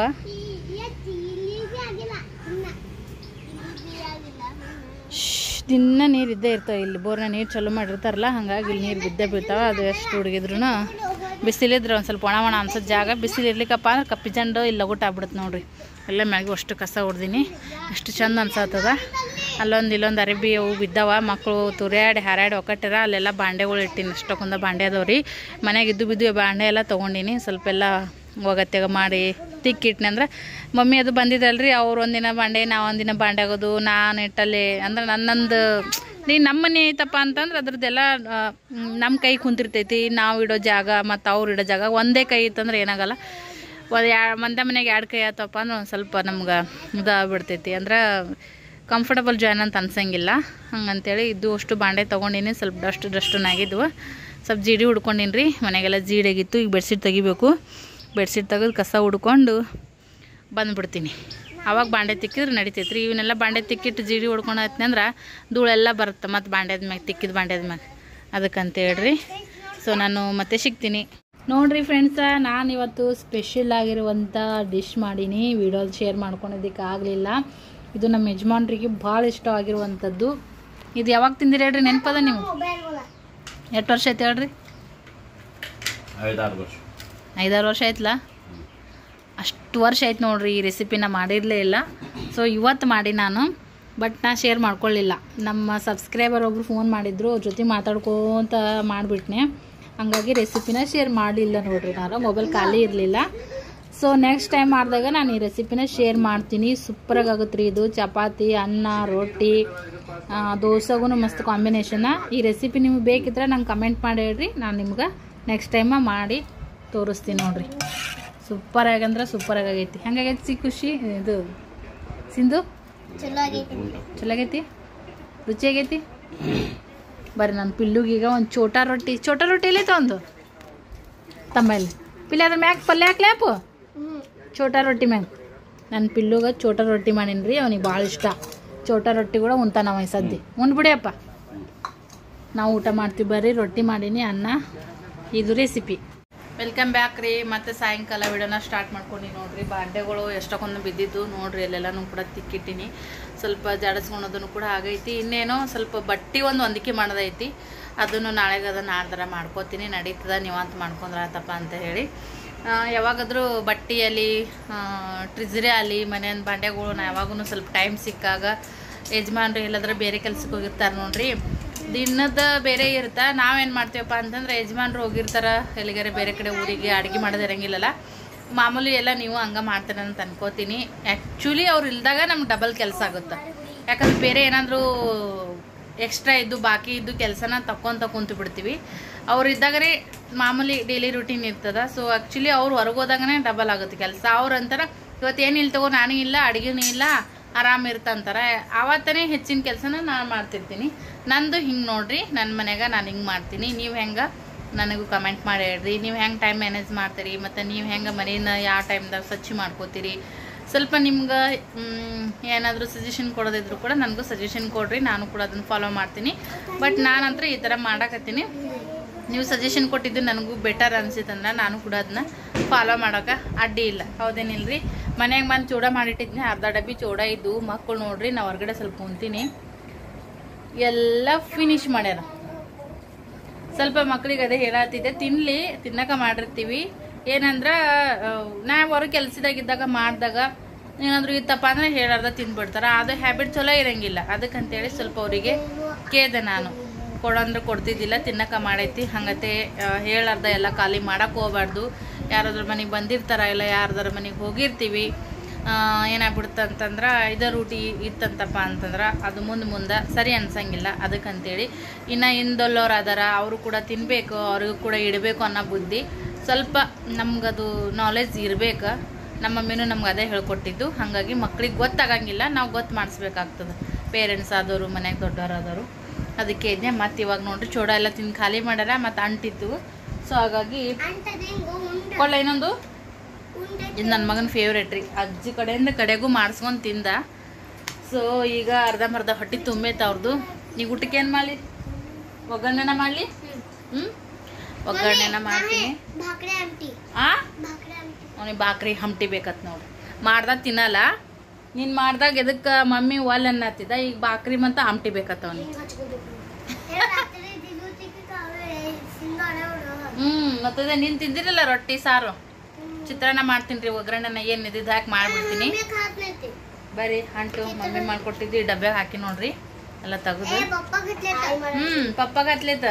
ಆಗಿಲ್ಲ ಇನ್ನ ಇಲ್ಲಿ ಆಗಿಲ್ಲ ಶ್ಶ್, ದಿನ ನೀರು ಇದ್ದೇ ಇರ್ತಾವೆ ಇಲ್ಲಿ ಬೋರ್ನ ನೀರು ಚಲೋ ಮಾಡಿರ್ತಾರಲ್ಲ ಹಂಗಾಗಿ ಇಲ್ಲಿ ನೀರು ಬಿದ್ದೇ ಬೀಳ್ತಾವೆ ಅದು ಎಷ್ಟು ಹುಡುಗಿದ್ರು ಬಿಸಿಲಿದ್ರೆ ಒಂದು ಸ್ವಲ್ಪ ಒಣ ಒಣ ಅನ್ಸೋದು ಜಾಗ ಬಿಸಿಲು ಇರ್ಲಿಕ್ಕಪ್ಪ ಅಂದ್ರೆ ಕಪ್ಪಿ ಜಂಡು ಇಲ್ಲಿ ಲಗುಟ್ ಆಗ್ಬಿಡುತ್ತೆ ನೋಡ್ರಿ ಎಲ್ಲ ಮ್ಯಾಗೆ ಅಷ್ಟು ಕಸ ಹೊಡ್ದೀನಿ ಅಷ್ಟು ಚಂದ ಅನ್ಸತ್ತದ ಅಲ್ಲೊಂದು ಇಲ್ಲೊಂದು ಅರಬಿ ಅವು ಬಿದ್ದಾವ ಮಕ್ಕಳು ತುರ್ಯಾಡಿ ಹಾರಾಡಿ ಒಕ್ಕಟ್ಟಿರ ಅಲ್ಲೆಲ್ಲ ಬಾಂಡೆಗಳು ಇಟ್ಟಿನಿ ಅಷ್ಟಕ್ಕೊಂದು ಬಾಂಡೆ ಅದಾವ್ರಿ ಮನ್ಯಾಗ ಇದ್ದು ಬಿದ್ದು ಬಾಂಡೆ ಎಲ್ಲ ತೊಗೊಂಡಿನಿ ಸ್ವಲ್ಪ ಎಲ್ಲ ಒಗತ್ಯಾಗ ಮಾಡಿ ತಿಕ್ಕಿಟ್ನಿ ಅಂದ್ರೆ ಮಮ್ಮಿ ಅದು ಬಂದಿದ್ದಲ್ರಿ ಅವ್ರು ಒಂದಿನ ಬಾಂಡೆ ನಾ ಒಂದಿನ ಬಾಂಡೆ ಆಗೋದು ನಾನು ಇಟ್ಟಲ್ಲಿ ಅಂದ್ರೆ ನನ್ನೊಂದು ನೀ ನಮ್ಮ ಮನೆ ಐತಪ್ಪ ಅಂತಂದ್ರೆ ಅದ್ರದ್ದೆಲ್ಲ ನಮ್ಮ ಕೈ ಕುಂತಿರ್ತೈತಿ ನಾವು ಇಡೋ ಜಾಗ ಮತ್ತು ಅವ್ರು ಇಡೋ ಜಾಗ ಒಂದೇ ಕೈ ಇತ್ತಂದ್ರೆ ಏನಾಗಲ್ಲ ಒಂದು ಯಾ ಮಂದೆ ಮನೆಗೆ ಎರಡು ಕೈ ಆತಪ್ಪ ಅಂದ್ರೆ ಒಂದು ಸ್ವಲ್ಪ ನಮ್ಗೆ ಇದಾಗ್ಬಿಡ್ತೈತಿ ಅಂದ್ರೆ ಕಂಫರ್ಟಬಲ್ ಜಾಯ್ನ್ ಅಂತ ಅನ್ಸಂಗಿಲ್ಲ ಹಂಗಂತೇಳಿ ಇದು ಅಷ್ಟು ಬಾಂಡೆ ತೊಗೊಂಡಿನಿ ಸ್ವಲ್ಪ ಡಸ್ಟ್ ಡಸ್ಟನ್ನಾಗಿದ್ವು ಸ್ವಲ್ಪ ಜೀಡಿ ಹುಡ್ಕೊಂಡಿನಿ ರೀ ಮನೆಗೆಲ್ಲ ಜೀಡಿಯಾಗಿತ್ತು ಈಗ ಬೆಡ್ಶೀಟ್ ತೆಗಿಬೇಕು ಬೆಡ್ಶೀಟ್ ತೆಗೆದು ಕಸ ಹುಡ್ಕೊಂಡು ಬಂದ್ಬಿಡ್ತೀನಿ ಅವಾಗ ಬಾಂಡೆ ತಿಕ್ಕಿದ್ರೆ ನಡಿತೈತೆ ರೀ ಇವನ್ನೆಲ್ಲ ಬಾಂಡೆ ತಿಕ್ಕಿಟ್ಟು ಜೀಡಿ ಹೊಡ್ಕೊಂಡು ಹತ್ನಿ ಅಂದ್ರೆ ಧೂಳೆಲ್ಲ ಬರುತ್ತೆ ಮತ್ತು ಬಾಂಡ್ಯದ ಮ್ಯಾಗ ತಿಕ್ಕಿದ ಬಾಂಡ್ಯದ ಮ್ಯಾಗ ಅದಕ್ಕಂತೇಳ್ರಿ ಸೊ ನಾನು ಮತ್ತೆ ಸಿಗ್ತೀನಿ ನೋಡ್ರಿ ಫ್ರೆಂಡ್ಸ ನಾನು ಇವತ್ತು ಸ್ಪೆಷಲ್ ಆಗಿರುವಂಥ ಡಿಶ್ ಮಾಡೀನಿ ವಿಡಿಯೋ ಶೇರ್ ಮಾಡ್ಕೊಳೋದಕ್ಕೆ ಆಗಲಿಲ್ಲ ಇದು ನಮ್ಮ ಯಜಮಾನ್ರಿಗೆ ಭಾಳ ಇಷ್ಟ ಆಗಿರುವಂಥದ್ದು ಇದು ಯಾವಾಗ ತಿಂದಿರಿ ಹೇಳ್ರಿ ನೆನಪದ ನೀವು ಎಷ್ಟು ವರ್ಷ ಆಯ್ತು ಹೇಳ್ರಿ ಐದಾರು ವರ್ಷ ಐದಾರು ವರ್ಷ ಆಯ್ತಲ್ಲ ಅಷ್ಟು ವರ್ಷ ಆಯ್ತು ನೋಡ್ರಿ ಈ ರೆಸಿಪಿನ ಮಾಡಿರಲೇ ಇಲ್ಲ ಸೊ ಇವತ್ತು ಮಾಡಿ ನಾನು ಬಟ್ ನಾ ಶೇರ್ ಮಾಡ್ಕೊಳ್ಳಿಲ್ಲ ನಮ್ಮ ಸಬ್ಸ್ಕ್ರೈಬರ್ ಒಬ್ರು ಫೋನ್ ಮಾಡಿದ್ರು ಅವ್ರ ಜೊತೆ ಮಾತಾಡ್ಕೋತ ಮಾಡಿಬಿಟ್ನೆ ಹಂಗಾಗಿ ರೆಸಿಪಿನ ಶೇರ್ ಮಾಡಲಿಲ್ಲ ನೋಡ್ರಿ ನಾನು ಮೊಬೈಲ್ ಖಾಲಿ ಇರಲಿಲ್ಲ ಸೊ ನೆಕ್ಸ್ಟ್ ಟೈಮ್ ಮಾಡಿದಾಗ ನಾನು ಈ ರೆಸಿಪಿನ ಶೇರ್ ಮಾಡ್ತೀನಿ ಸೂಪರಾಗಿ ಆಗುತ್ತೆ ರೀ ಇದು ಚಪಾತಿ ಅನ್ನ ರೊಟ್ಟಿ ಆ, ದೋಸೆಗೂ ಮಸ್ತ್ ಕಾಂಬಿನೇಷನ್ನ ಈ ರೆಸಿಪಿ ನಿಮ್ಗೆ ಬೇಕಿದ್ರೆ ನಂಗೆ ಕಮೆಂಟ್ ಮಾಡಿ ಹೇಳ್ರಿ ನಾನು ನಿಮ್ಗೆ ನೆಕ್ಸ್ಟ್ ಟೈಮ ಮಾಡಿ ತೋರಿಸ್ತೀನಿ ನೋಡ್ರಿ ಸೂಪರ್ ಆಗಂದ್ರೆ ಸೂಪರ್ ಆಗೈತಿ ಹೆಂಗಾಗೈತಿ ಸಿ ಖುಷಿ ಇದು ಸಿಂಧು ಚಲೋ ಆಗೈತಿ ಚಲೋ ಆಗೈತಿ ರುಚಿ ಆಗೈತಿ ಬರ್ರಿ ನನ್ನ ಪಿಲ್ಲುಗೀಗ ಒಂದು ಚೋಟಾ ರೊಟ್ಟಿ ಚೋಟಾ ರೊಟ್ಟಿ ಎಲ್ಲೈತೆ ಒಂದು ತಮ್ಮಲ್ಲಿ ಪಿಲ್ಲ ಅದ್ರ ಮ್ಯಾಗ ಪಲ್ಯ ಹಾಕ್ಲ್ಯಾಪು ಹ್ಮ್ ಚೋಟಾ ರೊಟ್ಟಿ ಮ್ಯಾಗ ನನ್ನ ಪಿಲ್ಲುಗ ಚೋಟಾ ರೊಟ್ಟಿ ಮಾಡೀನಿ ರೀ ಅವನಿಗೆ ಭಾಳ ಇಷ್ಟ ಚೋಟಾ ರೊಟ್ಟಿ ಕೂಡ ಉಣ್ತಾನ ಅವ ಈ ಸದ್ದಿ ಉಂಡ್ಬಿಡಿ ಅಪ್ಪ ನಾವು ಊಟ ಮಾಡ್ತೀವಿ ಬರ್ರಿ ರೊಟ್ಟಿ ಮಾಡೀನಿ ಅನ್ನ ಇದು ರೆಸಿಪಿ ವೆಲ್ಕಮ್ ಬ್ಯಾಕ್ ರೀ ಮತ್ತೆ ಸಾಯಂಕಾಲ ವಿಡಿಯೋನ ಸ್ಟಾರ್ಟ್ ಮಾಡ್ಕೊಂಡು ನೋಡ್ರಿ ಬಾಂಡೆಗಳು ಎಷ್ಟೊಂದು ಬಿದ್ದಿದ್ದು ನೋಡ್ರಿ ಅಲ್ಲೆಲ್ಲನೂ ಕೂಡ ತಿಕ್ಕಿಟ್ಟಿನಿ ಸ್ವಲ್ಪ ಜಾಡಿಸ್ಕೊಳೋದನ್ನು ಕೂಡ ಆಗೈತಿ ಇನ್ನೇನೋ ಸ್ವಲ್ಪ ಬಟ್ಟೆ ಒಂದು ಹೊಂದಿಕೆ ಮಾಡೋದೈತಿ ಅದನ್ನು ನಾಳೆಗೆ ಅದನ್ನು ನಾಡ್ದರ ಮಾಡ್ಕೋತೀನಿ ನಡೀತದ ನೀವಂತ ಮಾಡ್ಕೊಂಡ್ರಾತಪ್ಪ ಅಂತ ಹೇಳಿ ಆ, ಯಾವಾಗಾದ್ರೂ ಬಟ್ಟೆಯಲ್ಲಿ ಟ್ರಿಜ್ರಿ ಆಗಲಿ ಮನೆಯ ಬಾಂಡೆಗಳು ನಾ ಯಾವಾಗೂ ಸ್ವಲ್ಪ ಟೈಮ್ ಸಿಕ್ಕಾಗ ಯಜಮಾನ್ರು ಇಲ್ಲದ್ರೆ ಬೇರೆ ಕೆಲ್ಸಕ್ಕೆ ಹೋಗಿರ್ತಾರೆ ನೋಡ್ರಿ ದಿನದ ಬೇರೆ ಇರ್ತಾ ನಾವೇನು ಮಾಡ್ತೀವಪ್ಪ ಅಂತಂದ್ರೆ ಯಜಮಾನ್ರು ಹೋಗಿರ್ತಾರ ಎಲ್ಲಿಗಾರೆ ಬೇರೆ ಕಡೆ ಊರಿಗೆ ಅಡುಗೆ ಮಾಡೋದು ಇರಂಗಿಲ್ಲಲ್ಲ ಮಾಮೂಲಿ ಎಲ್ಲ ನೀವು ಹಂಗ ಮಾಡ್ತೀರ ಅಂತ ಅನ್ಕೋತೀನಿ ಆ್ಯಕ್ಚುಲಿ ಅವ್ರು ಇಲ್ದಾಗ ನಮ್ಗೆ ಡಬಲ್ ಕೆಲಸ ಆಗುತ್ತೆ ಯಾಕಂದ್ರೆ ಬೇರೆ ಏನಾದರೂ ಎಕ್ಸ್ಟ್ರಾ ಇದ್ದು ಬಾಕಿ ಇದ್ದು ಕೆಲಸನ ತಕ್ಕೊಂತ ಕುಂತು ಬಿಡ್ತೀವಿ ಅವ್ರು ಇದ್ದಾಗನೇ ಮಾಮೂಲಿ ಡೈಲಿ ರುಟೀನ್ ಇರ್ತದ ಸೊ ಆ್ಯಕ್ಚುಲಿ ಅವ್ರು ಹೊರಗೆ ಹೋದಾಗನೇ ಡಬಲ್ ಆಗುತ್ತೆ ಕೆಲಸ ಅವ್ರು ಅಂತಾರ ಇವತ್ತು ಏನಿಲ್ಲ ತಗೋ ನಾನು ಇಲ್ಲ ಅಡುಗೆನೂ ಇಲ್ಲ ಆರಾಮ್ ಇರ್ತಂತಾರ ಆವತ್ತನೇ ಹೆಚ್ಚಿನ ಕೆಲಸನ ನಾನು ಮಾಡ್ತಿರ್ತೀನಿ ನಂದು ಹಿಂಗೆ ನೋಡ್ರಿ ನನ್ನ ಮನ್ಯಾಗ ನಾನು ಹಿಂಗೆ ಮಾಡ್ತೀನಿ ನೀವು ಹೆಂಗೆ ನನಗೂ ಕಮೆಂಟ್ ಮಾಡಿ ಹೇಳ್ರಿ ನೀವು ಹೆಂಗೆ ಟೈಮ್ ಮ್ಯಾನೇಜ್ ಮಾಡ್ತೀರಿ ಮತ್ತು ನೀವು ಹೆಂಗೆ ಮನೇನ ಯಾವ ಟೈಮ್ದಾಗ ಸ್ವಚ್ಛ ಮಾಡ್ಕೋತೀರಿ ಸ್ವಲ್ಪ ನಿಮ್ಗೆ ಏನಾದರೂ ಸಜೆಷನ್ ಕೊಡೋದಿದ್ರು ಕೂಡ ನನಗೂ ಸಜೆಷನ್ ಕೊಡ್ರಿ ನಾನು ಕೂಡ ಅದನ್ನು ಫಾಲೋ ಮಾಡ್ತೀನಿ ಬಟ್ ನಾನಂತರ ಈ ಥರ ಮಾಡಕತ್ತೀನಿ ನೀವು ಸಜೆಷನ್ ಕೊಟ್ಟಿದ್ದು ನನಗೂ ಬೆಟರ್ ಅನ್ಸಿತ್ತಂದ್ರೆ ನಾನು ಕೂಡ ಅದನ್ನ ಫಾಲೋ ಮಾಡೋಕೆ ಅಡ್ಡಿ ಇಲ್ಲ ಹೌದೇನಿಲ್ರಿ ಮನೆಯಾಗ ಬಂದು ಚೂಡ ಮಾಡಿಟ್ಟಿದ್ನಿ ಅರ್ಧ ಡಬ್ಬಿ ಚೂಡ ಇದ್ದು ಮಕ್ಕಳು ನೋಡ್ರಿ ನಾ ಹೊರಗಡೆ ಸ್ವಲ್ಪ ಕುಂತೀನಿ ಎಲ್ಲ ಫಿನಿಶ್ ಮಾಡ್ಯಾರ ಸ್ವಲ್ಪ ಮಕ್ಳಿಗೆ ಅದೇ ಹೇಳತ್ತಿದ್ದೆ ತಿನ್ಲಿ ತಿನ್ನಕ ಮಾಡಿರ್ತೀವಿ ಏನಂದ್ರ ಆ, ನಾ ಹೊರಗೆ ಕೆಲ್ಸದಾಗಿದ್ದಾಗ ಮಾಡಿದಾಗ ಏನಾದ್ರು ಇತ್ತಪ್ಪ ಅಂದ್ರೆ ಹೇಳಾರ್ದ ತಿನ್ಬಿಡ್ತಾರ ಅದು ಹ್ಯಾಬಿಟ್ ಚಲೋ ಇರಂಗಿಲ್ಲ ಅದಕ್ಕಂತೇಳಿ ಸ್ವಲ್ಪ ಅವರಿಗೆ ಕೇಳ್ದೆ ನಾನು ಕೊಡಂದ್ರೆ ಕೊಡ್ತಿದ್ದಿಲ್ಲ ತಿನ್ನಕ ಮಾಡೈತಿ ಹಂಗತೆ ಆ, ಹೇಳಾರ್ದ ಎಲ್ಲ ಖಾಲಿ ಮಾಡಕ್ ಹೋಗ್ಬಾರ್ದು ಯಾರಾದ್ರ ಮನೆಗೆ ಬಂದಿರ್ತಾರ ಇಲ್ಲ ಯಾರ್ದಾರ ಮನೆಗೆ ಹೋಗಿರ್ತೀವಿ ಏನಾಗ್ಬಿಡುತ್ತೆ ಅಂತಂದ್ರೆ ಇದ ರೂಟಿ ಇತ್ತಂತಪ್ಪ ಅಂತಂದ್ರೆ ಅದು ಮುಂದೆ ಮುಂದೆ ಸರಿ ಅನ್ಸಂಗಿಲ್ಲ ಅದಕ್ಕಂತೇಳಿ ಇನ್ನು ಹಿಂದೊಲ್ಲೋರು ಅದಾರ ಅವರು ಕೂಡ ತಿನ್ನಬೇಕು ಅವ್ರಿಗೂ ಕೂಡ ಇಡಬೇಕು ಅನ್ನೋ ಬುದ್ಧಿ ಸ್ವಲ್ಪ ನಮ್ಗದು ನಾಲೆಜ್ ಇರ್ಬೇಕು ನಮ್ಮ ಮಮ್ಮಿನೂ ನಮ್ಗೆ ಅದೇ ಹೇಳ್ಕೊಟ್ಟಿದ್ದು ಹಾಗಾಗಿ ಮಕ್ಳಿಗೆ ಗೊತ್ತಾಗಂಗಿಲ್ಲ ನಾವು ಗೊತ್ತು ಮಾಡಿಸ್ಬೇಕಾಗ್ತದೆ ಪೇರೆಂಟ್ಸ್ ಆದವರು ಮನೆಗೆ ದೊಡ್ಡವ್ರು ಆದವರು ಅದಕ್ಕೆ ಇದನ್ನೇ ಮತ್ತೆ ಇವಾಗ ನೋಡ್ರಿ ಚೂಡ ಎಲ್ಲ ತಿಂದು ಖಾಲಿ ಮಾಡ್ಯಾರ ಮತ್ತು ಅಂಟಿತ್ತು ಸೊ ಹಾಗಾಗಿ ಅಂತದೇ ಹಿಂಗೋ ಉಂಡ ಕೊಳ್ಳ ಇನ್ನೊಂದು ಉಂಡೆ ಇದು ನನ್ನ ಮಗನ ಫೇವ್ರೇಟ್ ರೀ ಅಜ್ಜಿ ಕಡೆಯಿಂದ ಕಡೆಗೂ ಮಾಡಿಸ್ಕೊಂಡು ತಿಂದ ಸೊ ಈಗ ಅರ್ಧಂಬರ್ಧ ಹೊಟ್ಟೆ ತುಂಬೈತೆ ಅವ್ರದ್ದು ಈಗ ಊಟಕ್ಕೆ ಏನು ಮಾಡಲಿ ಒಗ್ಗರಣೆನ ಮಾಡಲಿ ಹ್ಞೂ ಒಗ್ಗರಣೆನ ಮಾಡ್ತೀನಿ ಭಾಕಡೆ ಆಂಟಿ ಆ ಭಾಕಡೆ ಆಂಟಿ ಅವನಿಗೆ ಬಾಕ್ರಿ ಹಂಟಿ ಬೇಕತ್ ನೋಡ್ರಿ ಮಾಡ್ದಾಗ ತಿನ್ನಲ್ಲ ನೀನು ಮಾಡ್ದಾಗ ಎದಕ್ಕೆ ಮಮ್ಮಿ ಒಲ್ ಅನ್ನತ್ತಿದ್ದ ಈಗ ಬಾಕ್ರಿ ಮತ್ತು ಹಂಟಿ ಬೇಕತ್ತ ಅವನಿಗೆ ಹಿಂಗ್ ಹಚ್ಕೋಬೇಕು ರಾತ್ರಿ ದಿದು ತಿಕ್ಕಿ ಕಾವೇ ಸಿಂಗಾರ ಅವ್ರು ಹ್ಞೂ ಮತ್ತದ ನೀನು ತಿಂದಿರಲ್ಲ ರೊಟ್ಟಿ ಸಾರು ಚಿತ್ರಾನ್ನ ಮಾಡ್ತೀನಿ ರೀ ಒಗ್ಗರಣೆನ ಏನು ಇದ್ದಿದ್ದು ಹಾಕಿ ಮಾಡಿಬಿಡ್ತೀನಿ ಬೇಕು ಹಾಕ್ಲೈತಿ ಬರ್ರಿ ಅಂಟು ಮಮ್ಮಿ ಮಾಡ್ಕೊಟ್ಟಿದ್ದಿ ಡಬ್ಬೆ ಹಾಕಿ ನೋಡ್ರಿ ಎಲ್ಲ ತೆಗೆದು ಏ ಪಪ್ಪ ಗಟ್ಲೆ ಹ್ಮ್ ಪಪ್ಪಾಗ ಹತ್ಲೇತ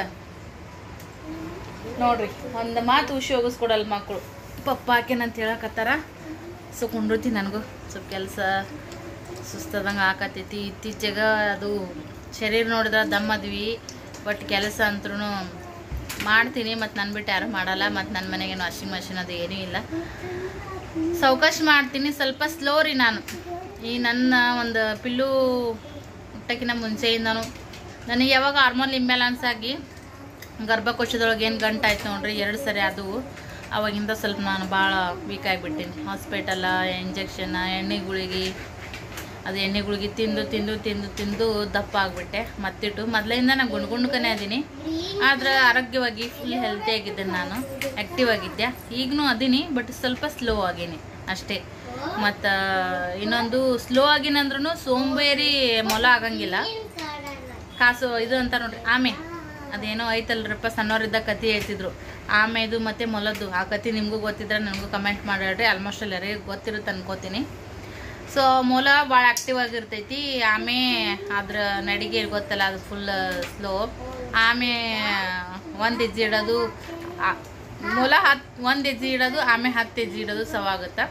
ನೋಡ್ರಿ ಒಂದು ಮಾತು ಖುಷಿ ಹೋಗಿಸ್ಕೊಡಲ್ಲ ಮಕ್ಕಳು ಪಪ್ಪ ಹಾಕೇನಂತ ಹೇಳಕತ್ತಾರ ಸೊ ಕುಂಡಿರ್ತೀನಿ ನನಗೂ ಸ್ವಲ್ಪ ಕೆಲಸ ಸುಸ್ತದಂಗೆ ಆಕತೈತಿ ಇತ್ತೀಚೆಗೆ ಅದು ಶರೀರ ನೋಡಿದ್ರೆ ದಮ್ಮದ್ವಿ ಬಟ್ ಕೆಲಸ ಅಂತ್ರೂ ಮಾಡ್ತೀನಿ ಮತ್ತು ನನ್ನ ಬಿಟ್ಟು ಯಾರು ಮಾಡಲ್ಲ ಮತ್ತು ನನ್ನ ಮನೆಗೇನು ವಾಷಿಂಗ್ ಮಷಿನ್ ಅದು ಏನೂ ಇಲ್ಲ ಸಾವಕಾಶ ಮಾಡ್ತೀನಿ ಸ್ವಲ್ಪ ಸ್ಲೋ ರೀ ನಾನು ಈ ನನ್ನ ಒಂದು ಪಿಲ್ಲು ಹುಟ್ಟಕ್ಕಿಂತ ಮುಂಚೆಯಿಂದನು ನನಗೆ ಯಾವಾಗ ಹಾರ್ಮೋನ್ ಇಂಬ್ಯಾಲೆನ್ಸ್ ಆಗಿ ಗರ್ಭಕೋಶದೊಳಗೆ ಏನು ಗಂಟಾಯ್ತು ನೋಡ್ರಿ ಎರಡು ಸರಿ ಅದು ಅವಾಗಿಂದ ಸ್ವಲ್ಪ ನಾನು ಭಾಳ ವೀಕ್ ಆಗಿಬಿಟ್ಟಿನಿ ಹಾಸ್ಪಿಟಲ ಇಂಜೆಕ್ಷನ್ ಎಣ್ಣೆ ಗುಳಿಗೆ ಅದು ಎಣ್ಣೆ ಗುಳಿಗೆ ತಿಂದು ತಿಂದು ತಿಂದು ತಿಂದು ದಪ್ಪ ಆಗಿಬಿಟ್ಟೆ ಮತ್ತಿಟ್ಟು ಮೊದಲಿಂದ ನಾನು ಗುಂಡು ಗುಂಡ್ಕನೇ ಅದೀನಿ ಆದ್ರೆ ಆರೋಗ್ಯವಾಗಿ ಫುಲ್ ಹೆಲ್ತಿ ಆಗಿದ್ದೆ ನಾನು ಆ್ಯಕ್ಟಿವ್ ಆಗಿದ್ದೆ ಈಗಲೂ ಅದೀನಿ ಬಟ್ ಸ್ವಲ್ಪ ಸ್ಲೋ ಆಗೀನಿ ಅಷ್ಟೇ ಮತ್ತು ಇನ್ನೊಂದು ಸ್ಲೋ ಆಗಿನಂದ್ರೂ ಸೋಂಬೇರಿ ಮೊಲ ಆಗಂಗಿಲ್ಲ ಕಾಸು ಇದು ಅಂತ ನೋಡ್ರಿ ಆಮೆ ಅದೇನೋ ಐತಲ್ರಪ್ಪ ಸಣ್ಣವರಿದ್ದ ಕತಿ ಹೇಳ್ತಿದ್ರು ಆಮೆ ಇದು ಮತ್ತೆ ಮೊಲದ್ದು ಆ ಕತಿ ನಿಮಗೂ ಗೊತ್ತಿದ್ರೆ ನನಗೂ ಕಮೆಂಟ್ ಮಾಡ್ರಿ ಆಲ್ಮೋಸ್ಟ್ ಎಲ್ಲರಿಗೂ ಗೊತ್ತಿರುತ್ತೆ ಅನ್ಕೋತೀನಿ ಸೊ ಮೊಲ ಭಾಳ ಆಕ್ಟಿವ್ ಆಗಿರ್ತೈತಿ ಆಮೆ ಅದ್ರ ನಡಿಗೆ ಗೊತ್ತಲ್ಲ ಅದು ಫುಲ್ ಸ್ಲೋ ಆಮೆ ಒಂದು ಹೆಜ್ಜೆ ಇಡೋದು ಆ- ಮೊಲ ಹತ್ತು ಒಂದು ಹೆಜ್ಜೆ ಇಡೋದು ಆಮೆ ಹತ್ತು ಹೆಜ್ಜೆ ಇಡೋದು ಸವಾಗುತ್ತೆ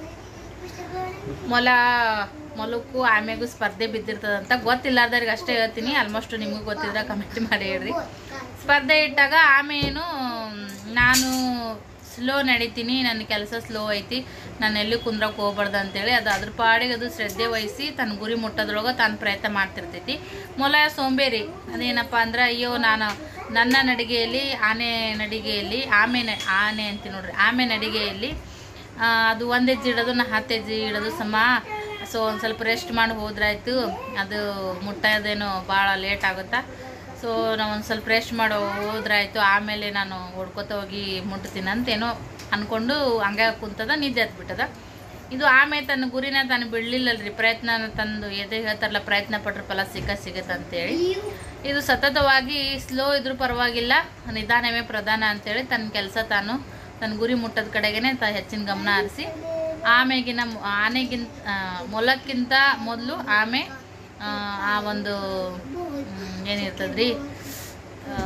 ಮೊಲ ಮೊಲಕ್ಕೂ ಆಮೆಗೂ ಸ್ಪರ್ಧೆ ಬಿದ್ದಿರ್ತದಂತ ಗೊತ್ತಿಲ್ಲಾರ್ದವ್ರಿಗೆ ಅಷ್ಟೇ ಹೇಳ್ತೀನಿ ಆಲ್ಮೋಸ್ಟ್ ನಿಮಗೂ ಗೊತ್ತಿದ್ರೆ ಕಮೆಂಟ್ ಮಾಡಿ ಹೇಳ್ರಿ ಸ್ಪರ್ಧೆ ಇಟ್ಟಾಗ ಆಮೆ ಏನು ನಾನು ಸ್ಲೋ ನಡಿತೀನಿ ನನ್ನ ಕೆಲಸ ಸ್ಲೋ ಐತಿ ನಾನು ಎಲ್ಲಿ ಕುಂದ್ರಕ್ಕೆ ಹೋಗ್ಬಾರ್ದು ಅಂತೇಳಿ ಅದು ಅದ್ರ ಪಾಡಿಗೆ ಅದು ಶ್ರದ್ಧೆ ವಹಿಸಿ ತನ್ನ ಗುರಿ ಮುಟ್ಟೋದ್ರೊಳಗೆ ತಾನು ಪ್ರಯತ್ನ ಮಾಡ್ತಿರ್ತೈತಿ ಮೊಲ ಸೋಂಬೇರಿ ಅದೇನಪ್ಪ ಅಂದ್ರೆ ಅಯ್ಯೋ ನಾನು ನನ್ನ ನಡಿಗೆಯಲ್ಲಿ ಆನೆ ನಡಿಗೆಯಲ್ಲಿ ಆಮೆ ನ ಆನೆ ಅಂತೀನಿ ನೋಡ್ರಿ ಆಮೆ ನಡಿಗೆಯಲ್ಲಿ ಆ, ಅದು ಒಂದು ಹೆಜ್ಜೆ ಇಡೋದು ನಾ ಹತ್ತು ಹೆಜ್ಜೆ ಇಡೋದು ಸಮ ಸೊ ಒಂದು ಸ್ವಲ್ಪ ರೆಸ್ಟ್ ಮಾಡಿ ಹೋದ್ರಾಯ್ತು ಅದು ಮುಟ್ಟೋದೇನೋ ಭಾಳ ಲೇಟ್ ಆಗುತ್ತಾ ಸೊ ನಾವು ಒಂದು ಸ್ವಲ್ಪ ರೆಸ್ಟ್ ಮಾಡೋ ಹೋದ್ರಾಯ್ತು ಆಮೇಲೆ ನಾನು ಹೊಡ್ಕೊತ ಹೋಗಿ ಮುಟ್ತೀನಿ ಅಂತೇನೋ ಅಂದ್ಕೊಂಡು ಹಂಗೆ ಕುಂತದ ನಿದ್ದೆ ಹತ್ಬಿಟ್ಟದ ಇದು ಆಮೇಲೆ ತನ್ನ ಗುರಿನ ತಾನು ಬಿಡಲಿಲ್ಲಲ್ರಿ ಪ್ರಯತ್ನ ತಂದು ಎದೆ ಹೇಳ್ತಾರಲ್ಲ ಪ್ರಯತ್ನ ಪಟ್ರೆ ಫಲ ಸಿಕ್ಕ ಸಿಗತ್ತೆ ಅಂತೇಳಿ ಇದು ಸತತವಾಗಿ ಸ್ಲೋ ಇದ್ರೂ ಪರವಾಗಿಲ್ಲ ನಿಧಾನವೇ ಪ್ರಧಾನ ಅಂತೇಳಿ ತನ್ನ ಕೆಲಸ ತಾನು ತನ್ನ ಗುರಿ ಮುಟ್ಟದ ಕಡೆಗೇನೆ ತ ಹೆಚ್ಚಿನ ಗಮನ ಹರಿಸಿ ಆಮೆಗಿನ ಆನೆಗಿಂತ ಆ, ಮೊಲಕ್ಕಿಂತ ಮೊದಲು ಆಮೆ ಆ, ಆ ಒಂದು ಮ್, ಏನಿರ್ತದ್ರಿ ಆ,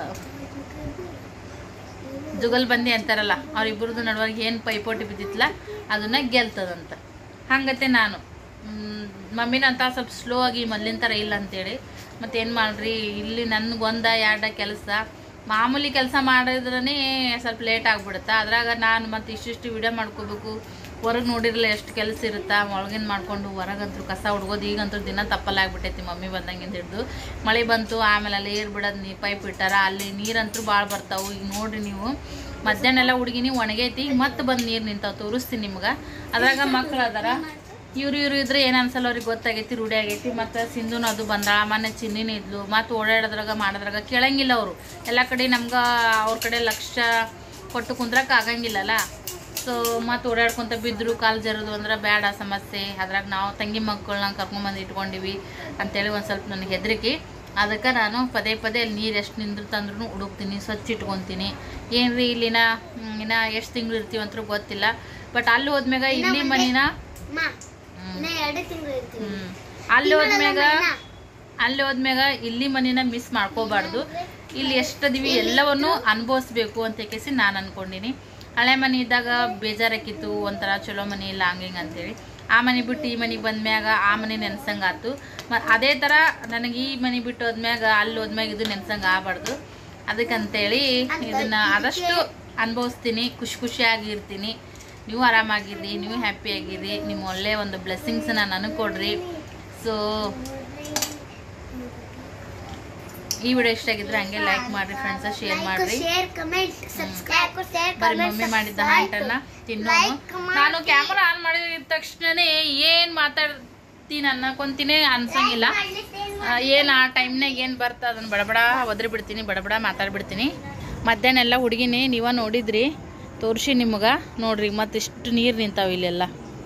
ಜುಗಲ್ಬಂದಿ ಅಂತಾರಲ್ಲ ಅವ್ರಿಬ್ಬರದು ನಡುವಾಗಿ ಏನು ಪೈಪೋಟಿ ಬಿದ್ದಿತ್ತಲ್ಲ ಅದನ್ನ ಗೆಲ್ತದಂತ ಹಂಗತೆ ನಾನು ಮ್, ಮಮ್ಮಿನ ಅಂತ ಸ್ವಲ್ಪ ಸ್ಲೋ ಆಗಿ ಮೊದಲಿನ ಥರ ಇಲ್ಲ ಅಂತೇಳಿ ಮತ್ತೇನು ಮಾಡ್ರಿ ಇಲ್ಲಿ ನನಗೊಂದ ಎರಡ ಕೆಲಸ ಮಾಮೂಲಿ ಕೆಲಸ ಮಾಡಿದ್ರೇ ಸ್ವಲ್ಪ ಲೇಟ್ ಆಗ್ಬಿಡುತ್ತೆ ಅದ್ರಾಗ ನಾನು ಮತ್ತೆ ಇಷ್ಟಿಷ್ಟು ವಿಡಿಯೋ ಮಾಡ್ಕೋಬೇಕು ಹೊರಗೆ ನೋಡಿರಲ್ಲ ಎಷ್ಟು ಕೆಲಸ ಇರುತ್ತಾ ಒಳಗಿನ ಮಾಡ್ಕೊಂಡು ಹೊರಗಂತೂ ಕಸ ಹುಡ್ಗೋದು ಈಗಂತೂ ದಿನ ತಪ್ಪಲಾಗ್ಬಿಟ್ಟೈತಿ ಮಮ್ಮಿ ಬಂದಂಗಿಂದ ಹಿಡ್ದು ಮಳೆ ಬಂತು ಆಮೇಲೆ ಅಲ್ಲಿ ಏರ್ ಬಿಡೋದು ನೀ ಪೈಪ್ ಇಟ್ಟಾರ ಅಲ್ಲಿ ನೀರಂತೂ ಭಾಳ ಬರ್ತಾವು ಈಗ ನೋಡ್ರಿ ನೀವು ಮಧ್ಯಾಹ್ನ ಎಲ್ಲ ಹುಡುಗಿನಿ ಒಣಗೈತಿ ಮತ್ತೆ ಬಂದು ನೀರು ನಿಂತಾವ ತೋರಿಸ್ತೀನಿ ನಿಮ್ಗೆ ಅದ್ರಾಗ ಮಕ್ಳು ಅದಾರ ಇವ್ರು ಇವ್ರು ಇದ್ರೆ ಏನು ಅನ್ಸಲ್ಲ ಅವ್ರಿಗೆ ಗೊತ್ತಾಗೈತಿ ರೂಢಿ ಆಗೈತಿ ಮತ್ತು ಸಿಂಧುನು ಅದು ಬಂದಾಳ ಮೊನ್ನೆ ಚಿನ್ನಿನ ಇದ್ಲು ಮತ್ತು ಓಡಾಡೋದ್ರಾಗ ಮಾಡೋದ್ರಾಗ ಕೇಳಂಗಿಲ್ಲ ಅವರು ಎಲ್ಲ ಕಡೆ ನಮ್ಗೆ ಅವ್ರ ಕಡೆ ಲಕ್ಷ್ಯ ಕೊಟ್ಟು ಕುಂದ್ರಕ್ಕೆ ಆಗಂಗಿಲ್ಲಲ್ಲ ಸೊ ಮತ್ತು ಓಡಾಡ್ಕೊಂತ ಬಿದ್ದರು ಕಾಲು ಜರದು ಅಂದ್ರೆ ಬೇಡ ಸಮಸ್ಯೆ ಅದ್ರಾಗ ನಾವು ತಂಗಿ ಮಕ್ಕಳನ್ನ ಕರ್ಕೊಂಬಂದು ಇಟ್ಕೊಂಡಿವಿ ಅಂತೇಳಿ ಒಂದು ಸ್ವಲ್ಪ ನನಗೆ ಹೆದರಿಕೆ ಅದಕ್ಕೆ ನಾನು ಪದೇ ಪದೇ ಅಲ್ಲಿ ನೀರು ಎಷ್ಟು ನಿಂದಿರ್ತಂದ್ರೂ ಹುಡುಕ್ತೀನಿ ಸ್ವಚ್ಛ ಇಟ್ಕೊತೀನಿ ಏನ್ರಿ ಇಲ್ಲಿನ ಹ್ಮ್, ಇನ್ನ ಎಷ್ಟು ತಿಂಗಳು ಇರ್ತೀವಿ ಅಂತ ಗೊತ್ತಿಲ್ಲ ಬಟ್ ಅಲ್ಲಿ ಹೋದ್ಮ್ಯಾಗ ಇಲ್ಲಿ ಮನಿನ ಅಮ್ಮ ಇನ್ನ ಎರಡು ತಿಂಗಳು ಇರ್ತೀವಿ ಹ್ಮ್. ಅಲ್ಲಿ ಹೋದ್ಮ್ಯಾಗ ಅಲ್ಲಿ ಹೋದ್ಮ್ಯಾಗ ಇಲ್ಲಿ ಮನಿನ ಮಿಸ್ ಮಾಡ್ಕೋಬಾರ್ದು ಇಲ್ಲಿ ಎಷ್ಟದಿವಿ ಎಲ್ಲವನ್ನು ಅನುಭವಿಸ್ಬೇಕು ಅಂತ ಕೇಸಿ ನಾನು ಅನ್ಕೊಂಡಿನಿ ಹಳೆ ಮನೆ ಇದ್ದಾಗ ಬೇಜಾರಾಕಿತ್ತು ಒಂಥರ ಚಲೋ ಮನೆ ಇಲ್ಲ ಹಂಗಿಂಗ್ ಅಂತೇಳಿ ಆ ಮನೆ ಬಿಟ್ಟು ಈ ಮನೆಗೆ ಬಂದ್ಮ್ಯಾಗ ಆ ಮನೆ ನೆನ್ಸಂಗಾತು ಮ ಅದೇ ಥರ ನನಗೆ ಈ ಮನೆ ಬಿಟ್ಟು ಹೋದ್ಮ್ಯಾಗ ಅಲ್ಲಿ ಹೋದ್ಮ್ಯಾಗ ಇದು ನೆನ್ಸಂಗೆ ಆಗಬಾರ್ದು ಅದಕ್ಕಂತೇಳಿ ಇದನ್ನ ಆದಷ್ಟು ಅನುಭವಿಸ್ತೀನಿ ಖುಷಿ ಖುಷಿಯಾಗಿ ಇರ್ತೀನಿ ನೀವು ಆರಾಮಾಗಿರಿ ನೀವು ಹ್ಯಾಪಿ ಆಗಿರಿ ನಿಮ್ಮ ಒಳ್ಳೆ ಒಂದು ಬ್ಲೆಸ್ಸಿಂಗ್ಸನ್ನ ನನಗೆ ಕೊಡ್ರಿ ಸೊ ಈ ವಿಡಿಯೋ ಇಷ್ಟ ಆಗಿದ್ರೆ ಹಂಗೆ ಲೈಕ್ ಮಾಡ್ರಿ ಫ್ರೆಂಡ್ಸ್ ಶೇರ್ ಮಾಡ್ರಿ ಶೇರ್ ಕಮೆಂಟ್ ಸಬ್ಸ್ಕ್ರೈಬ್ ಶೇರ್ ಬರೀ ಮಮ್ಮಿ ಮಾಡಿದ್ದ ಹಂಟನ್ನ ತಿನ್ನೋನು ನಾನು ಕ್ಯಾಮರಾ ಆನ್ ಮಾಡಿದ ತಕ್ಷಣನೇ ಏನ್ ಮಾತಾಡ್ತೀನಿ ಅನ್ನಕೊಂತೀನಿ ಅನ್ಸಂಗಿಲ್ಲ ಆ, ಏನ್ ಆ ಟೈಮ್ನಾಗ ಏನು ಬರ್ತಾ ಅದನ್ನ ಬಡಬಡ ಒದ್ರಿ ಬಿಡ್ತೀನಿ ಬಡಬಡ ಮಾತಾಡ್ಬಿಡ್ತೀನಿ ಮಧ್ಯಾಹ್ನ ಎಲ್ಲ ಹುಡುಗಿನಿ ನೀವ ನೋಡಿದ್ರಿ ತೋರಿಸಿ ನಿಮ್ಗೆ ನೋಡ್ರಿ ಮತ್ತಿಷ್ಟು ನೀರು ನಿಂತಾವ ಇಲ್ಲೆಲ್ಲ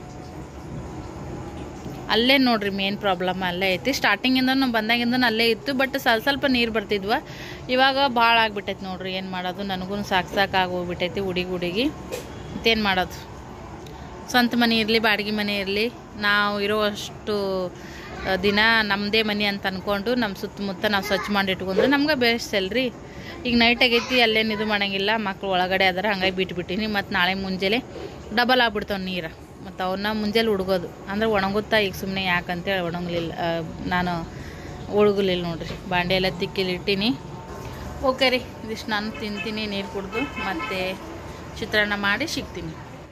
ಅಲ್ಲೇ ನೋಡ್ರಿ ಮೇನ್ ಪ್ರಾಬ್ಲಮ್ ಅಲ್ಲೇ ಐತಿ ಸ್ಟಾರ್ಟಿಂಗಿಂದ ನಾವು ಬಂದಾಗಿಂದ ಅಲ್ಲೇ ಇತ್ತು ಬಟ್ ಸ್ವಲ್ಪ ಸ್ವಲ್ಪ ನೀರು ಬರ್ತಿದ್ವ ಇವಾಗ ಭಾಳ ಆಗ್ಬಿಟ್ಟೈತಿ ನೋಡ್ರಿ ಏನು ಮಾಡೋದು ನನಗೂ ಸಾಕು ಸಾಕು ಹೋಗ್ಬಿಟ್ಟೈತಿ ಹುಡುಗಿ ಹುಡುಗಿ ಮತ್ತೇನು ಮಾಡೋದು ಸ್ವಂತ ಮನೆ ಇರಲಿ ಬಾಡಿಗೆ ಮನೆ ಇರಲಿ ನಾವು ಇರೋವಷ್ಟು ಆ, ದಿನ ನಮ್ಮದೇ ಮನೆ ಅಂತ ಅಂದ್ಕೊಂಡು ನಮ್ಮ ಸುತ್ತಮುತ್ತ ನಾವು ಸ್ವಚ್ಛ ಮಾಡಿ ಇಟ್ಕೊಂಡ್ರೆ ನಮ್ಗೆ ಬೆಸ್ಟ್ ಅಲ್ರಿ ಈಗ ನೈಟ್ ಆಗೈತಿ ಅಲ್ಲೇನು ಇದು ಮಾಡಂಗಿಲ್ಲ ಮಕ್ಳು ಒಳಗಡೆ ಅದಾರ ಹಂಗಾಗಿ ಬಿಟ್ಬಿಟ್ಟಿನಿ ಮತ್ತು ನಾಳೆ ಮುಂಜಾನೆ ಡಬಲ್ ಆಗ್ಬಿಡ್ತಾವೆ ನೀರು ಮತ್ತು ಅವನ್ನ ಮುಂಜಾನೆ ಹುಡ್ಗೋದು ಅಂದ್ರೆ ಒಣಗುತ್ತಾ ಈಗ ಸುಮ್ಮನೆ ಯಾಕಂತೇಳಿ ಒಣಗಲಿಲ್ಲ ಆ, ನಾನು ಒಣಗಲಿಲ್ಲ ನೋಡ್ರಿ ಬಾಂಡೆ ಎಲ್ಲ ತಿಕ್ಕಿಲಿ ಇಟ್ಟೀನಿ ಓಕೆ ರೀ ಇದಿಷ್ಟು ನಾನು ತಿಂತೀನಿ ನೀರು ಕುಡ್ದು ಮತ್ತು ಚಿತ್ರಾನ್ನ ಮಾಡಿ ಸಿಗ್ತೀನಿ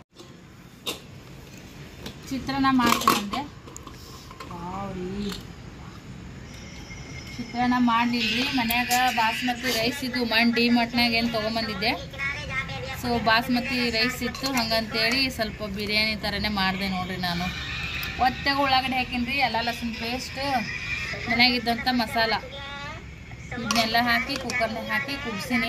ಚಿತ್ರಾನ್ನ ಮಾಡ್ತೀನಿ ಅಂದೆ ವಾವ್ರಿ. ಚಿತ್ರಾನ್ನ ಮಾಡಲಿಲ್ರಿ ಮನ್ಯಾಗ ಬಾಸ್ಮತಿ ರೈಸ್ ಇದ್ದು ಮಣ್ಣು ಡಿ ಮಟ್ನಾಗ ಏನು ತೊಗೊಂಬಂದಿದ್ದೆ ಸೊ ಬಾಸ್ಮತಿ ರೈಸ್ ಇತ್ತು ಹಂಗಂತೇಳಿ ಸ್ವಲ್ಪ ಬಿರಿಯಾನಿ ಥರನೇ ಮಾಡಿದೆ ನೋಡ್ರಿ ನಾನು ಒತ್ತಾಗ ಉಳ್ಳಾಗಡ್ಡೆ ಹಾಕಿನ್ರಿ ಎಲ್ಲ ಲಸಣ ಪೇಸ್ಟ್ ಮನ್ಯಾಗಿದ್ದಂಥ ಮಸಾಲ ಇದನ್ನೆಲ್ಲ ಹಾಕಿ ಕುಕ್ಕರ್ನಾಗ ಹಾಕಿ ಕುದಿಸಿನಿ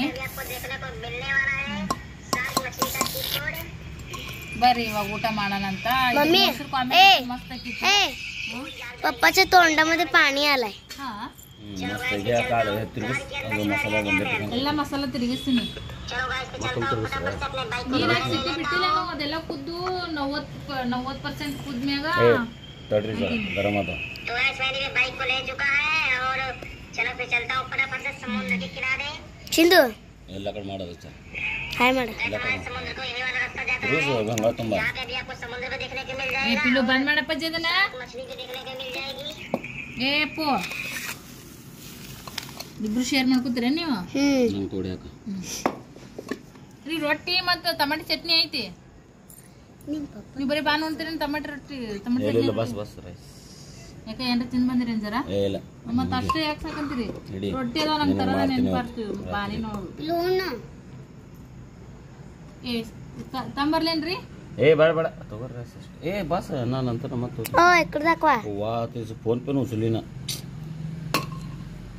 ಬರ್ರಿ ಇವಾಗ ಊಟ ಮಾಡೋಣ ಅಂತ ಇದು मम्मी, ಮೊಸರು ಕಾಂಬಿನೇಷನ್ ए, ಮಸ್ತ್ ಆಗಿತ್ತು. ए पप्पाच्या तोंडामध्ये पाणी आलंय ಹಾ मस्त घ्या काढ हे तिरगस ಅದು ಮಸಾಲೆ ಬಂದಿಟ್ಟು ಎಲ್ಲ ಮಸಾಲ ತಿರುಗಿಸ್ತೀನಿ ಮಕ್ಕಳು ತಿರುಗಿಸ್ತಾರೆ ನೀರ್ ಹಾಕಿ ಸಿಕ್ಕಿ ಬಿಟ್ಟಿಲ್ಲ ನಾವು ಅದೆಲ್ಲ ಕುದ್ದು ನವ್ವತ್ ನವ್ವತ್ ಪರ್ಸೆಂಟ್ ಕುದ್ಮ್ಯಾಗ ಏ ತಡ್ರಿ ಸರ್ ಗರಂ ಅದ तो ऐस मैंने भी बाइक को ले चुका है और चलो फिर चलता हूँ फटाफट से समुद्र के किनारे सिंधु ಎಲ್ಲ ಕಡೆ ಮಾಡೋದು ಸರ್ हाय मैडम ಎಲ್ಲ ಕಡೆ समुद्र को यही वाला रास्ता जाता ತಿರುಗಿಸು ಗಂಗಾ ತುಂಬ यहाँ पे भी आपको समुद्र को देखने को मिल ಏ जाएगा ಪಿಲ್ಲು ಬಂದ್ ಮಾಡಪ್ಪ ಜದನ मछली को देखने को मिल जाएगी ಏ ಪೋ ಇಬ್ರು ಶೇರ್ ಮಾಡ್ಕೊತೀರ ನೀವು हम्म ನಂಗೆ ಕೊಡ್ಯಾಕ ರೀ ರೊಟ್ಟಿ ಮತ್ತು ಟಮಾಟಿ ಚಟ್ನಿ ಐತಿ ನೀವು ಬರೀ ಬಾನ್ ಉಣ್ತೀರಿ ಟಮಾಟಿ ರೊಟ್ಟಿ ಟಮಾಟಿ ಇಲ್ಲ ಇಲ್ಲ ಚಟ್ನಿ ಬಸ್ ಬಸ್ ರೈಸ್ ಯಾಕೆ ಏನ್ರ ತಿಂದ್ ಬಂದಿರಿ ಜರ ಏ ಇಲ್ಲ ಮತ್ತ ಅಷ್ಟೇ ಯಾಕೆ ಸಾಕಂತೀರಿ ಇಡಿ. ರೊಟ್ಟಿ ಅದಾವ ನಂಗೆ ನೀನು ತರದ ಮಾಡ್ತೀನಿ ನೆನಪಾರ್ತೀವಿ ಇವತ್ತು. ಬಾರಿ ನೋಡು लूना ಏ ತ- ತಂಬರ್ಲೇನ್ರಿ ಏ ಬೇಡ ಬೇಡ ತಗೋರಿ ರೈಸ್ ಅಷ್ಟೇ ಏ ಬಸ್ ನಾನು ಅಂತ ಮತ್ತೆ ओ इकडे दाखवा वा त्याचं फोन पण उचली ना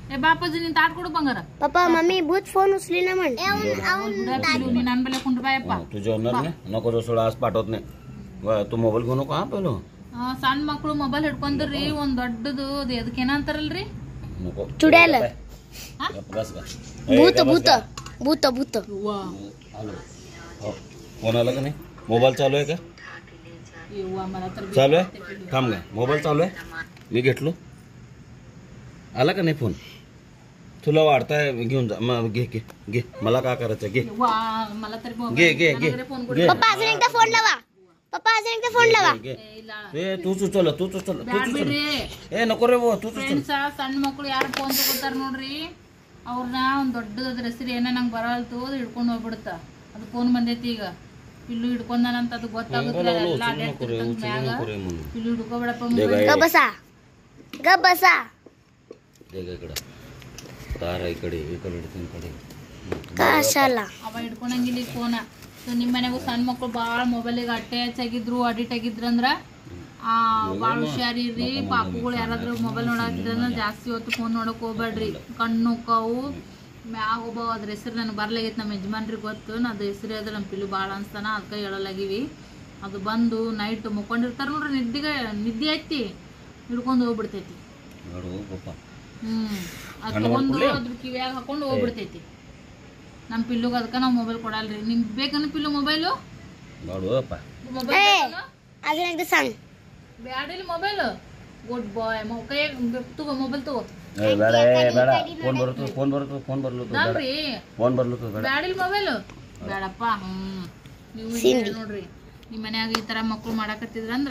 ಏ ಬಾಪಾಜಿ ನೀನ್ ತಾಟ್ ಕೊಡು ಬಂಗಾರ पप्पा मम्मी बहुत फोन उचली ना म्हण कुठं पिलू ನೀನ್ ನನ್ ಬೆಲೆ ಕುಂಡ್ರ ಬಾಯಪ್ಪ तुझ्या होणार नाही नको तो सोडा आज पाठवत नाही वा, तू मोबाईल घेऊ नको हा पहिलं ಆ, ಸಣ್ಣ ಮಕ್ಳು ಮೊಬೈಲ್ ಹಿಡ್ಕೊಂಡ್ರಿ ಒಂದ್ ದೊಡ್ಡದು ಅದು ಎದಕ್ಕೆ ಏನಂತಾರಲ್ರಿ नको चुड्याल हा? गप बस का भूत भूत भूत भूत वा हॅलो हो फोन आला का नाही मोबाईल चालू आहे का येवा मला तर चालू आहे थांब का मोबाईल चालू आहे मी घेतलो आला का नाही फोन तुला वाढताय घेऊन जा मग घे घे घे मला काय करायचं घे वा मला तरी घे घे घे फोन घे पप्पा अजून एकदा फोन लावा पप्पा अजून एकदा फोन लावा घे ए तूच उचल तूच उचल तूच उचल ಬಿಡ್ರಿ ए नको रे वो तूच उचल ಫ್ರೆಂಡ್ಸ ಸಣ್ಣ ಮಕ್ಳು ಯಾರು ಫೋನ್ ತಗೋತಾರ ನೋಡ್ರಿ ಅವ್ರನ್ನ ಒಂದ್ ದೊಡ್ಡದ ಹೆಸರು ಏನ ನಂಗೆ ಬರಲ್ತು ಅದು ಹಿಡ್ಕೊಂಡು ಹೋಗ್ಬಿಡುತ್ತ ಅದು ಫೋನ್ ಬಂದೈತಿ ಈಗ ಪಿಲ್ಲು ಹಿಡ್ಕೊಂಡಾನಂತ ಅದು ಗೊತ್ತಾಗುತ್ತಿಲ್ಲ ಎಲ್ಲ ಅಡ್ಡಾಡ್ತಿರ್ತಂತ ಮ್ಯಾಗ नको रे म्हणून ಪಿಲ್ಲು ಹಿಡ್ಕೊಬೇಡಪ್ಪ दे mobile. गाय ग बसा ग बसा दे गा इकडं तार आहे इकडे इकडे इकडे कशाला ಅವ ಹಿಡ್ಕೊಂಡಂಗಿಲ್ಲ ಈಗ ಫೋನ ಸೊ ನಿಮ್ಮ ಮನೆಗೂ ಸಣ್ಣ ಮಕ್ಳು ಭಾಳ ಮೊಬೈಲಿಗೆ ಅಟ್ಯಾಚ್ ಆಗಿದ್ರು ಅಡಿಟ್ ಆಗಿದ್ರಂದ್ರ ಆ ಭಾಳ ಹುಷಾರಿರ್ರಿ ಪಾಪುಗಳು ಯಾರಾದ್ರೂ ಮೊಬೈಲ್ ನೋಡಾತಿದ್ರಂದ್ರ ಜಾಸ್ತಿ ಹೊತ್ತು ಫೋನ್ ನೋಡಕ್ ಹೋಗ್ಬೇಡ್ರಿ ಕಣ್ಣು ಕವು ಮ್ಯಾಗ ಒಬ್ಬ ಅದ್ರ ಹೆಸರು ನನಗೆ ಬರ್ಲಾಗೈತೆ ನಮ್ಮ ಯಜಮಾನ್ರಿಗೆ ಗೊತ್ತು ನಾ ಅದು ಹೆಸರು ಅದ್ರ ನಮ್ಮ ಪಿಲ್ಲು ಭಾಳ ಅನ್ಸ್ತಾನ ಅದಕ್ಕೆ ಹೇಳಲಾಗಿವಿ ಅದು ಬಂದು ನೈಟ್ ಮುಕ್ಕೊಂಡಿರ್ತಾರ ನೋಡ್ರಿ ನಿದ್ದಿಗೆ ನಿದ್ದೆ ಐತಿ ಹಿಡ್ಕೊಂಡು ಹೋಗ್ಬಿಡ್ತೈತಿ ನೋಡು ಪಪ್ಪ ಹ್ಮ್ ಅದು ತಗೊಂಡು ಅದ್ರ ಕಿವ್ಯಾಗ ಹಾಕೊಂಡು ಹೋಗ್ಬಿಡ್ತೈತಿ ನಮ್ಮ ಪಿಲ್ಲುಗೆ ಅದಕ್ಕೆ ನಾವು ಮೊಬೈಲ್ ಕೊಡಲ್ರಿ ನಿಮ್ಗೆ ಬೇಕನ್ನ ಪಿಲ್ಲು ಮೊಬೈಲು ನೋಡು ಅಪ್ಪ ಮೊಬೈಲ್ अजून एकदा सांग ಬ್ಯಾಡಿಲಿ ಮೊಬೈಲ್ ಗುಡ್ ಬಾಯ್ ಕೈಯಾಗ ತಗೋ ಮೊಬೈಲ್ ತಗೋ ಏ ಬೇಡ ಏ ಬೇಡ ಫೋನ್ ಬರುತ್ತು ಫೋನ್ ಬರುತ್ತು ಫೋನ್ ಬರ್ಲತ್ತು ಬೇಡ ಅಲ್ರಿ ಫೋನ್ ಬರ್ಲತ್ತು ಬೇಡ ಬ್ಯಾಡಿಲ್ ಮೊಬೈಲ್ ಬೇಡಪ್ಪ ಹ್ಮ್ ನೀವು ಇಲ್ಲಿ ನೋಡ್ರಿ ನಿಮ್ಮ ಮನ್ಯಾಗ ಈ ತರ ಮಕ್ಳು ಮಾಡಾಕತ್ತಿದ್ರಂದ್ರ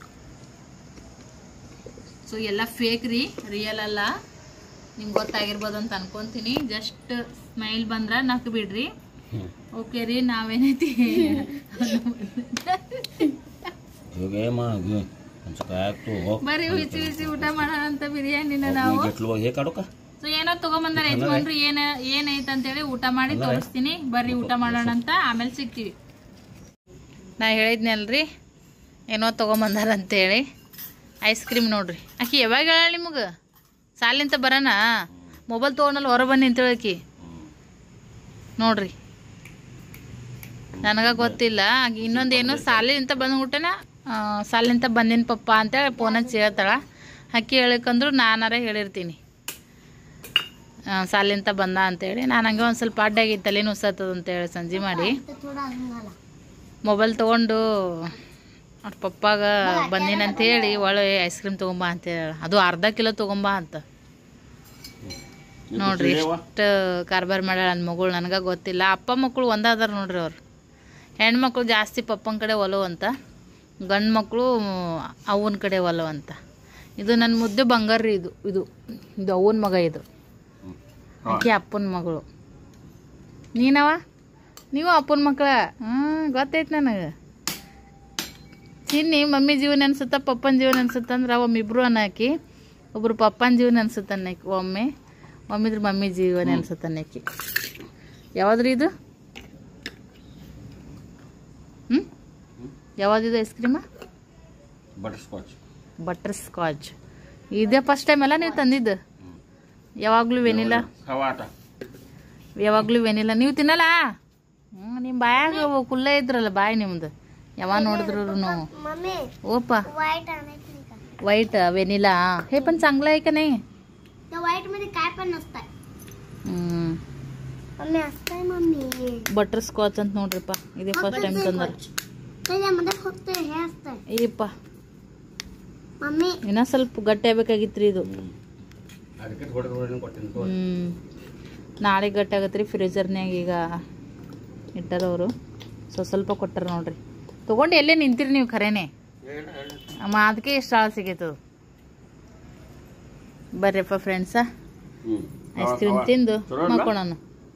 ಸೊ ಎಲ್ಲ ಫೇಕ್ ರೀ ರಿಯಲ್ ಅಲ್ಲ ನಿಮ್ಗೆ ಗೊತ್ತಾಗಿರ್ಬೋದು ಅಂತ ಅನ್ಕೊಂತೀನಿ ಜಸ್ಟ್ ಸ್ಮೈಲ್ ಬಂದ್ರ ನಕ್ ಬಿಡ್ರಿ ಓಕೆ ರೀ ನಾವೇನೈತಿ हे घे मग घे त्यांचं काय तू हो ಬರ್ರಿ ಬಿಸಿ ಬಿಸಿ ಊಟ ಮಾಡೋಣ ಅಂತ ಬಿರಿಯಾನಿನ ನಾವು मी घेतलो बघ हे काढू का ಸೊ ಏನೋ ತಗೊಂಬಂದಾರ ಯಜಮಾನ್ರು ಏನ ಏನೈತೆ ಅಂತೇಳಿ ಊಟ ಮಾಡಿ ತೋರಿಸ್ತೀನಿ ಬರ್ರಿ ಊಟ ಮಾಡೋಣ ಅಂತ ಆಮೇಲೆ ಸಿಗ್ತೀವಿ ನಾ ಹೇಳಿದ್ನಲ್ರಿ ಏನೋ ತೊಗೊಂಬಂದಾರ ಅಂತೇಳಿ ಐಸ್ ಕ್ರೀಮ್ ನೋಡ್ರಿ ಆಕಿ ಯಾವಾಗ ಹೇಳ ನಿಮಗೆ ಸಾಲಿಂತ ಬರೋಣ ಮೊಬೈಲ್ ತೊಗೊಂಡಲ್ಲಿ ಹೊರ ಬನ್ನಿ ಅಂತ ಹೇಳಕಿ ನೋಡ್ರಿ ನನಗೆ ಗೊತ್ತಿಲ್ಲ ಆಕಿ ಇನ್ನೊಂದು ಏನೋ ಸಾಲಿಂತ ಬಂದ್ಬಿಟ್ಟೆನ ಸಾಲಿಂತ ಬಂದಿನ ಪಪ್ಪ ಅಂತೇಳಿ ಫೋನ್ ಹಚ್ಚಿ ಹೇಳ್ತಾಳ ಅಕ್ಕಿ ಹೇಳಿಕಂದ್ರು ನಾನಾರ ಹೇಳಿರ್ತೀನಿ ಆ, ಸಾಲಿಂತ ಬಂದ ಅಂತೇಳಿ ನಾನು ಹಂಗೆ ಒಂದು ಸ್ವಲ್ಪ ಅಡ್ಡಾಗಿ ತಲೆ ನುಸತ್ತದ ಅಂತೇಳಿ ಸಂಜೆ ಮಾಡಿ ಮೊಬೈಲ್ ತೊಗೊಂಡು ಅವ್ರ ಪಪ್ಪಾಗ ಬಂದಿನಂತೇಳಿ ಒಳ್ಳೆ ಐಸ್ ಕ್ರೀಮ್ ತೊಗೊಂಬ ಅಂತ ಹೇಳ ಅದು ಅರ್ಧ ಕಿಲೋ ತೊಗೊಂಬ ಅಂತ ನೋಡ್ರಿ ಎಷ್ಟು ಕಾರ್ಬಾರ್ ಮಾಡ್ಯಾಳ ನನ್ನ ಮಗಳು ನನಗೆ ಗೊತ್ತಿಲ್ಲ ಅಪ್ಪ ಮಕ್ಕಳು ಒಂದಾದಾರ ನೋಡ್ರಿ ಅವ್ರು ಹೆಣ್ಮಕ್ಳು ಜಾಸ್ತಿ ಪಪ್ಪನ ಕಡೆ ಒಲವು ಅಂತ ಗಂಡು ಮಕ್ಕಳು ಅವನ ಕಡೆ ಒಲವು ಅಂತ ಇದು ನನ್ನ ಮುದ್ದೆ ಬಂಗಾರ ರೀ ಇದು ಇದು ಇದು ಅವನ ಮಗ ಇದು ಆಕೆ ಅಪ್ಪನ ಮಗಳು ನೀನವ ನೀವು ಅಪ್ಪನ ಮಕ್ಕಳ ಹ್ಞೂ ಗೊತ್ತೈತೆ ನನಗೆ ಚಿನ್ನಿ ಮಮ್ಮಿ ಜೀವನ ಅನ್ಸುತ್ತ ಪಪ್ಪನ ಜೀವನ ಅನ್ಸುತ್ತ ಅಂದ್ರೆ ಒಮ್ಮಿಬ್ರು ಅನ್ನಕ್ಕೆ ಒಬ್ರು ಪಪ್ಪನ ಜೀವನ ಅನ್ಸುತ್ತ ಅನ್ನಕ್ಕೆ ಒಮ್ಮೆ ಒಮ್ಮಿದ್ರ ಮಮ್ಮಿ ಜೀವನ ಅನ್ಸುತ್ತ ಅನ್ನಕ್ಕೆ ಯಾವ್ದ್ರಿ ಇದು ಹ್ಞೂ ಯಾವ್ದಿದು ice cream butterscotch butterscotch ಇದೇ ಫಸ್ಟ್ ಟೈಮ್ ಅಲ್ಲ ನೀವು ತಂದಿದ್ದು ಯಾವಾಗಲೂ ವೆನಿಲಾ खावा आता ಯಾವಾಗಲೂ ವೆನಿಲ್ಲ ನೀವು ತಿನ್ನಲ್ಲ ಹ್ಞೂ ನಿಮ್ಮ ಬಾಯಾಗ ಕುಲ್ಲ ಇದ್ರಲ್ಲ ಬಾಯಿ ನಿಮ್ದು ಯಾವಾಗ ನೋಡಿದ್ರು मम्मी ओप व्हाईट आणायचं नाही का वाईट वेनिला हे पण चांगलं आहे का नाही त्या व्हाईट मध्ये काय पण नसतंय ಹ್ಮ್ मम्मी असतंय मम्मी ಬಟರ್ ಸ್ಕಾಚ್ ಅಂತ ನೋಡ್ರಿಪ್ಪ ಇದೇ ಫಸ್ಟ್ ಟೈಮ್ ತಂದಾರ त्याच्यामध्ये फक्त हे असतंय ಅಯ್ಯಪ್ಪ मम्मी ಇನ್ನ ಸ್ವಲ್ಪ ಗಟ್ಟಿ ಆಗ್ಬೇಕಾಗಿತ್ರಿ ಇದು ಅದಕ್ಕೆ ಥೋಡೆ ಥೋಡೆ ಕೊಟ್ಟಿನಿ ತಗೋ. ಹ್ಮ್ ನಾಳೆ ಗಟ್ಟಿ ಆಗತ್ರಿ ಫ್ರೀಜರ್ನ್ಯಾಗ ಈಗ ಇಟ್ಟಾರ ಅವರು ಸೊ ಸ್ವಲ್ಪ ಕೊಟ್ಟಾರ ನೋಡ್ರಿ ತಗೊಂಡು ಎಲ್ಲೇ ನಿಂತಿರಿ ನೀವು ಖರೇನೆ ಅಮ್ಮ ಅದಕ್ಕೆ ಎಷ್ಟು ಆಳ ಸಿಗೈತದ ಬರ್ರಿಪ್ಪ ಫ್ರೆಂಡ್ಸ ಹ್ಮ್. ಐಸ್ ಕ್ರೀಮ್ ತಿಂದು ಚಲೋ ಅಲ್ಲ? ಮಕ್ಕೊಳೋಣ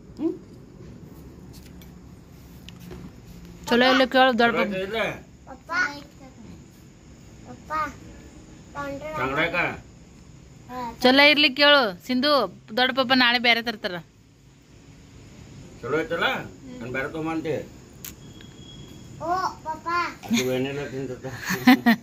ಚಲೋ ಇಲ್ಲ ಕೇಳು ದೊಡ್ಡ चांगलं आहे का? पप्पा पप्पा पांढरं चांगलं आहे का ಚಲೋ ಇರ್ಲಿ ಕೇಳು ಸಿಂಧು ದೊಡ್ಡ ಪಪ್ಪ ನಾಳೆ ಬೇರೆ ತರ್ತಾರ ಚಲೋ ಐತಲ್ಲ ನಾನು ಬೇರೆ ತೊಗೊಂಬಂತೆ ओ पप्पा ಅದು ವೆನಿಲ್ಲ ತಿಂತ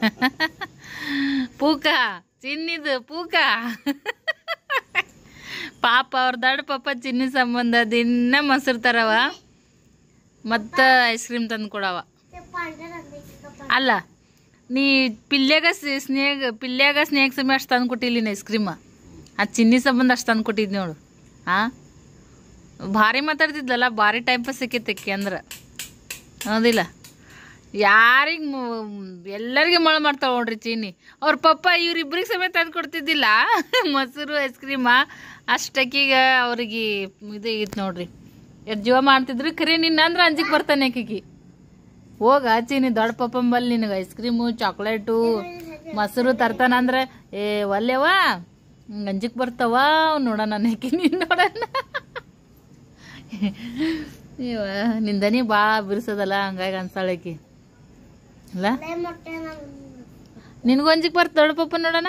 ಪೂಕ ಚಿನ್ನಿದು ಪೂಕ ಪಾಪ ಅವ್ರ ದೊಡ್ಡ ಪಾಪ ಚಿನ್ನಿ ಸಂಬಂಧ ದಿನ ಮೊಸರು ತರವ ಮತ್ತು ಐಸ್ ಕ್ರೀಮ್ ತಂದು ಕೊಡವ ते पांढऱ्या रंगाची कपाट ಅಲ್ಲ ನೀ ಪಿಲ್ಯಾಗ ಸ್- ಸ್ನೇಗ್ ಪಿಲ್ಯಾಗ ಸ್ನೇಕ್ ಸಮಯ ಅಷ್ಟು ತಂದು ಕೊಟ್ಟಿಲ್ಲ ಐಸ್ ಕ್ರೀಮ ಆ ಚಿನ್ನಿ ಸಂಬಂಧ ಅಷ್ಟು ತಂದು ಕೊಟ್ಟಿದ್ ನೋಡು ಹಾಂ ಭಾರಿ ಮಾತಾಡ್ತಿದ್ಲಲ್ಲ ಭಾರಿ ಟೈಮ್ ಪಾಸ್ ಸಿಕ್ಕೈತೆ ಅಂದ್ರೆ ಹೌದಿಲ್ಲ ಯಾರಿಗೆ ಎಲ್ಲರಿಗೆ ಮಳೆ ಮಾಡ್ತಾವ ನೋಡ್ರಿ ಚೀನಿ ಅವ್ರ ಪಪ್ಪ ಇವ್ರಿಬ್ರಿಗೆ ಸಮೇತ ತಂದು ಕೊಡ್ತಿದ್ದಿಲ್ಲ ಮೊಸರು ಐಸ್ ಕ್ರೀಮ ಅಷ್ಟಕ್ಕೀಗ ಅವ್ರಿಗೆ ಇದು ಇತ್ತು ನೋಡ್ರಿ ಎಷ್ಟು ಜೀವ ಮಾಡ್ತಿದ್ರು ಖರೆ ನಿನ್ನ ಅಂದ್ರೆ ಅಂಜಿಗೆ ಬರ್ತಾನೆ ಆಕಿಗೆ ಹೋಗ ಚೀನಿ ದೊಡ್ಡ ಪಪ್ಪನ್ ಬಲ್ಲಿ ನಿನಗೆ ಐಸ್ ಕ್ರೀಮು ಚಾಕ್ಲೇಟು ಮೊಸರು ತರ್ತಾನ ಅಂದ್ರೆ ಏ ಒಲ್ಲೆವಾ ಅಂಜಿಕ್ ಬರ್ತಾವ ನೋಡೋಣ ನಾಕಿ ನೀನು ನೋಡೋಣ ಇವ ನಿಂದನಿ ಭಾಳ ಬಿರ್ಸದಲ್ಲ ಹಂಗಾಗಿ ಅನ್ಸಾಳಕಿ ಅಲ್ಲ लय मोठ्या ना ನಿನಗೂ ಅಂಜಿಕ್ ಬರ್ತ ದೊಡ್ಡ ಪಪ್ಪ ನೋಡೋಣ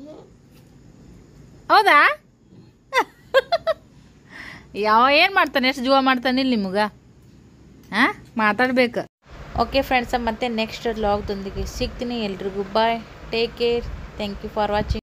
ಹೌದಾ ಯಾವ ಏನು ಮಾಡ್ತಾನೆ ಎಷ್ಟು ಜೀವ ಮಾಡ್ತಾನೆ ಇಲ್ಲಿ ನಿಮ್ಗೆ ಹಾಂ ಮಾತಾಡ್ಬೇಕು ಓಕೆ ಫ್ರೆಂಡ್ಸ ಮತ್ತೆ ನೆಕ್ಸ್ಟ್ ಲಾಗ್ದೊಂದಿಗೆ ಸಿಗ್ತೀನಿ ಎಲ್ರಿಗೂ bye take care thank you for watching